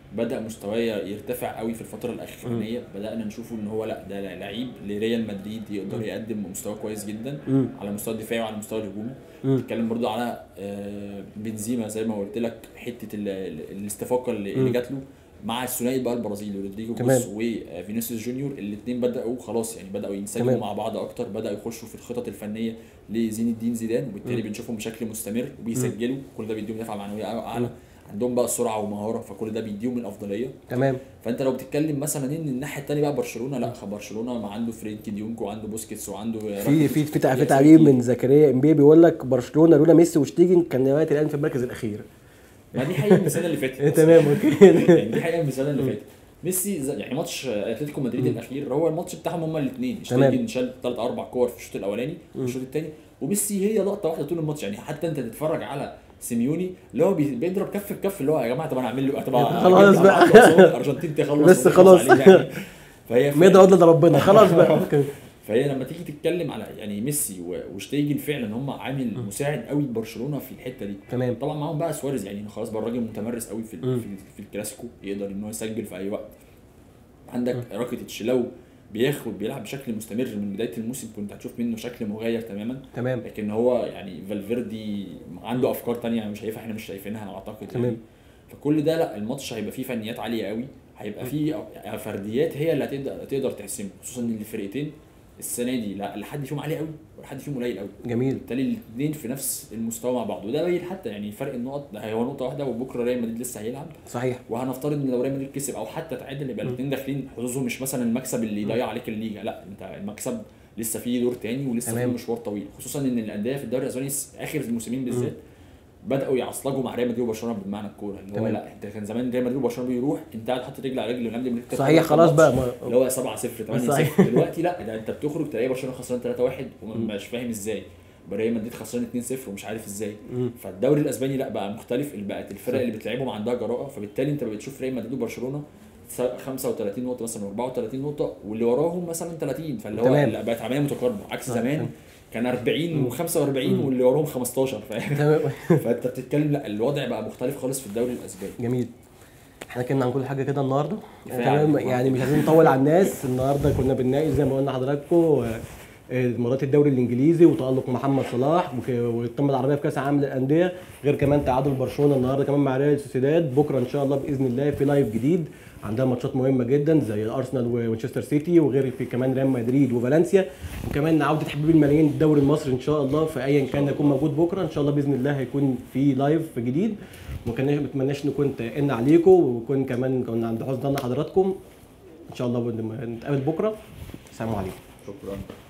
[SPEAKER 2] بدا مستواه يرتفع قوي في الفتره الاخرانيه بدانا نشوفه ان هو لا ده لعيب لريال مدريد يقدر يقدم مستوى كويس جدا
[SPEAKER 1] مم.
[SPEAKER 2] على المستوى الدفاعي وعلى المستوى الهجومي
[SPEAKER 1] مم.
[SPEAKER 2] بتكلم برضو على آه، بنزيما زي ما قلت لك حته ال- ال- الاستفاقه اللي,
[SPEAKER 1] مم.
[SPEAKER 2] اللي جات له مع الثنائي بقى البرازيلي رودريجو
[SPEAKER 1] تمام.
[SPEAKER 2] كروس وفينيسيوس جونيور الاثنين بداوا خلاص يعني بداوا ينسجموا
[SPEAKER 1] تمام.
[SPEAKER 2] مع بعض اكتر بداوا يخشوا في الخطط الفنيه لزين الدين زيدان وبالتالي
[SPEAKER 1] مم.
[SPEAKER 2] بنشوفهم بشكل مستمر وبيسجلوا كل ده بيديهم دفعه معنويه اعلى عندهم بقى سرعه ومهاره فكل ده بيديهم الافضليه
[SPEAKER 1] تمام
[SPEAKER 2] فانت لو بتتكلم مثلا ان الناحيه الثانيه بقى برشلونه لا برشلونه ما عنده فرينكي ديونج وعنده بوسكيتس وعنده
[SPEAKER 1] في في في تع- في تعليق من زكريا امبي بيقول لك برشلونه لولا ميسي وشتيجن كان دلوقتي الان في المركز الاخير
[SPEAKER 2] ما دي حقيقه من السنه اللي فاتت
[SPEAKER 1] تمام اوكي
[SPEAKER 2] يعني دي حقيقه من السنه اللي فاتت ميسي ز- يعني ماتش اتلتيكو مدريد الاخير هو الماتش بتاعهم هما الاثنين
[SPEAKER 1] تمام.
[SPEAKER 2] شتيجن شال ثلاث اربع كور في الشوط الاولاني والشوط الثاني وميسي هي لقطه واحده طول الماتش يعني حتى انت تتفرج على سيميوني اللي هو بي- بيضرب كف بكف اللي هو يا جماعه طب انا اعمل له طب
[SPEAKER 1] خلاص بقى.
[SPEAKER 2] الارجنتين تخلص
[SPEAKER 1] بس
[SPEAKER 2] ونخلص
[SPEAKER 1] خلاص.
[SPEAKER 2] عليه يعني. فهي
[SPEAKER 1] ما يقدر يقدر ربنا خلاص بقى اوكي
[SPEAKER 2] فهي لما تيجي تتكلم على يعني ميسي و- وشتيجن فعلا هم عامل مساعد قوي لبرشلونه في الحته دي
[SPEAKER 1] تمام
[SPEAKER 2] طبعا معاهم بقى سواريز يعني خلاص بقى الراجل متمرس قوي في
[SPEAKER 1] مم.
[SPEAKER 2] ال- في, ال- في الكلاسيكو يقدر ان هو يسجل في اي وقت عندك راكيتيتش لو بياخد بيلعب بشكل مستمر من بدايه الموسم كنت هتشوف منه شكل مغاير تماما
[SPEAKER 1] تمام
[SPEAKER 2] لكن هو يعني فالفيردي عنده افكار تانية انا مش شايفها احنا مش شايفينها اعتقد
[SPEAKER 1] تمام.
[SPEAKER 2] يعني فكل ده لا الماتش هيبقى فيه فنيات عاليه قوي هيبقى فيه فرديات هي اللي هتقدر تقدر تحسمه خصوصا ان الفرقتين السنه دي لا لا حد فيهم عالي قوي ولا حد فيهم قليل قوي
[SPEAKER 1] جميل
[SPEAKER 2] بالتالي الاثنين في نفس المستوى مع بعض وده باين حتى يعني فرق النقط ده هو نقطه واحده وبكره ريال مدريد لسه هيلعب
[SPEAKER 1] صحيح
[SPEAKER 2] وهنفترض ان لو ريال مدريد كسب او حتى تعادل يبقى الاثنين داخلين حظوظهم مش مثلا المكسب اللي يضيع عليك الليجا لا انت المكسب لسه فيه دور تاني ولسه
[SPEAKER 1] تمام.
[SPEAKER 2] فيه مشوار طويل خصوصا ان الانديه في الدوري الاسباني س- اخر الموسمين بالذات بداوا يعصلجوا مع ريال مدريد وبرشلونه بمعنى الكوره اللي هو
[SPEAKER 1] تمام.
[SPEAKER 2] لا انت كان زمان ريال مدريد وبرشلونه بيروح انت قاعد حاطط رجل على رجل ونادي مدريد كسب
[SPEAKER 1] صحيح
[SPEAKER 2] في
[SPEAKER 1] خلاص
[SPEAKER 2] الماتش.
[SPEAKER 1] بقى
[SPEAKER 2] اللي
[SPEAKER 1] ما
[SPEAKER 2] هو 7 0 8
[SPEAKER 1] صحيح.
[SPEAKER 2] 0 دلوقتي لا ده انت بتخرج تلاقي برشلونه خسران 3 1 ومش فاهم ازاي ريال مدريد خسران 2 0 ومش عارف ازاي
[SPEAKER 1] مم.
[SPEAKER 2] فالدوري الاسباني لا بقى مختلف بقت الفرق
[SPEAKER 1] صح.
[SPEAKER 2] اللي بتلعبهم عندها جراءه فبالتالي انت بتشوف ريال مدريد وبرشلونه س- 35 نقطه مثلا و34 نقطه واللي وراهم مثلا 30 فاللي هو
[SPEAKER 1] تمام.
[SPEAKER 2] لا بقت عمليه متقاربه عكس
[SPEAKER 1] صح.
[SPEAKER 2] زمان كان 40 و45 واللي وراهم 15 فاهم
[SPEAKER 1] تمام
[SPEAKER 2] فانت بتتكلم لا الوضع بقى مختلف خالص في الدوري الاسباني
[SPEAKER 1] جميل احنا اتكلمنا عن كل حاجه كده النهارده
[SPEAKER 2] كفاية
[SPEAKER 1] تمام
[SPEAKER 2] عليكم.
[SPEAKER 1] يعني مش عايزين نطول على الناس النهارده كنا بنناقش زي ما قلنا لحضراتكم آه، آه، مباراه الدوري الانجليزي وتالق محمد صلاح وك- والقمه العربيه في كاس العالم للانديه غير كمان تعادل برشلونه النهارده كمان مع ريال سوسيداد بكره ان شاء الله باذن الله في لايف جديد عندها ماتشات مهمه جدا زي الارسنال ومانشستر سيتي وغير في كمان ريال مدريد وفالنسيا وكمان عوده حبيب الملايين الدوري المصري ان شاء الله فايا كان يكون موجود بكره ان شاء الله باذن الله هيكون في لايف جديد وما كناش بتمناش نكون تقلنا عليكم وكون كمان كنا عند حسن ظن حضراتكم ان شاء الله نتقابل بكره السلام عليكم
[SPEAKER 2] شكرا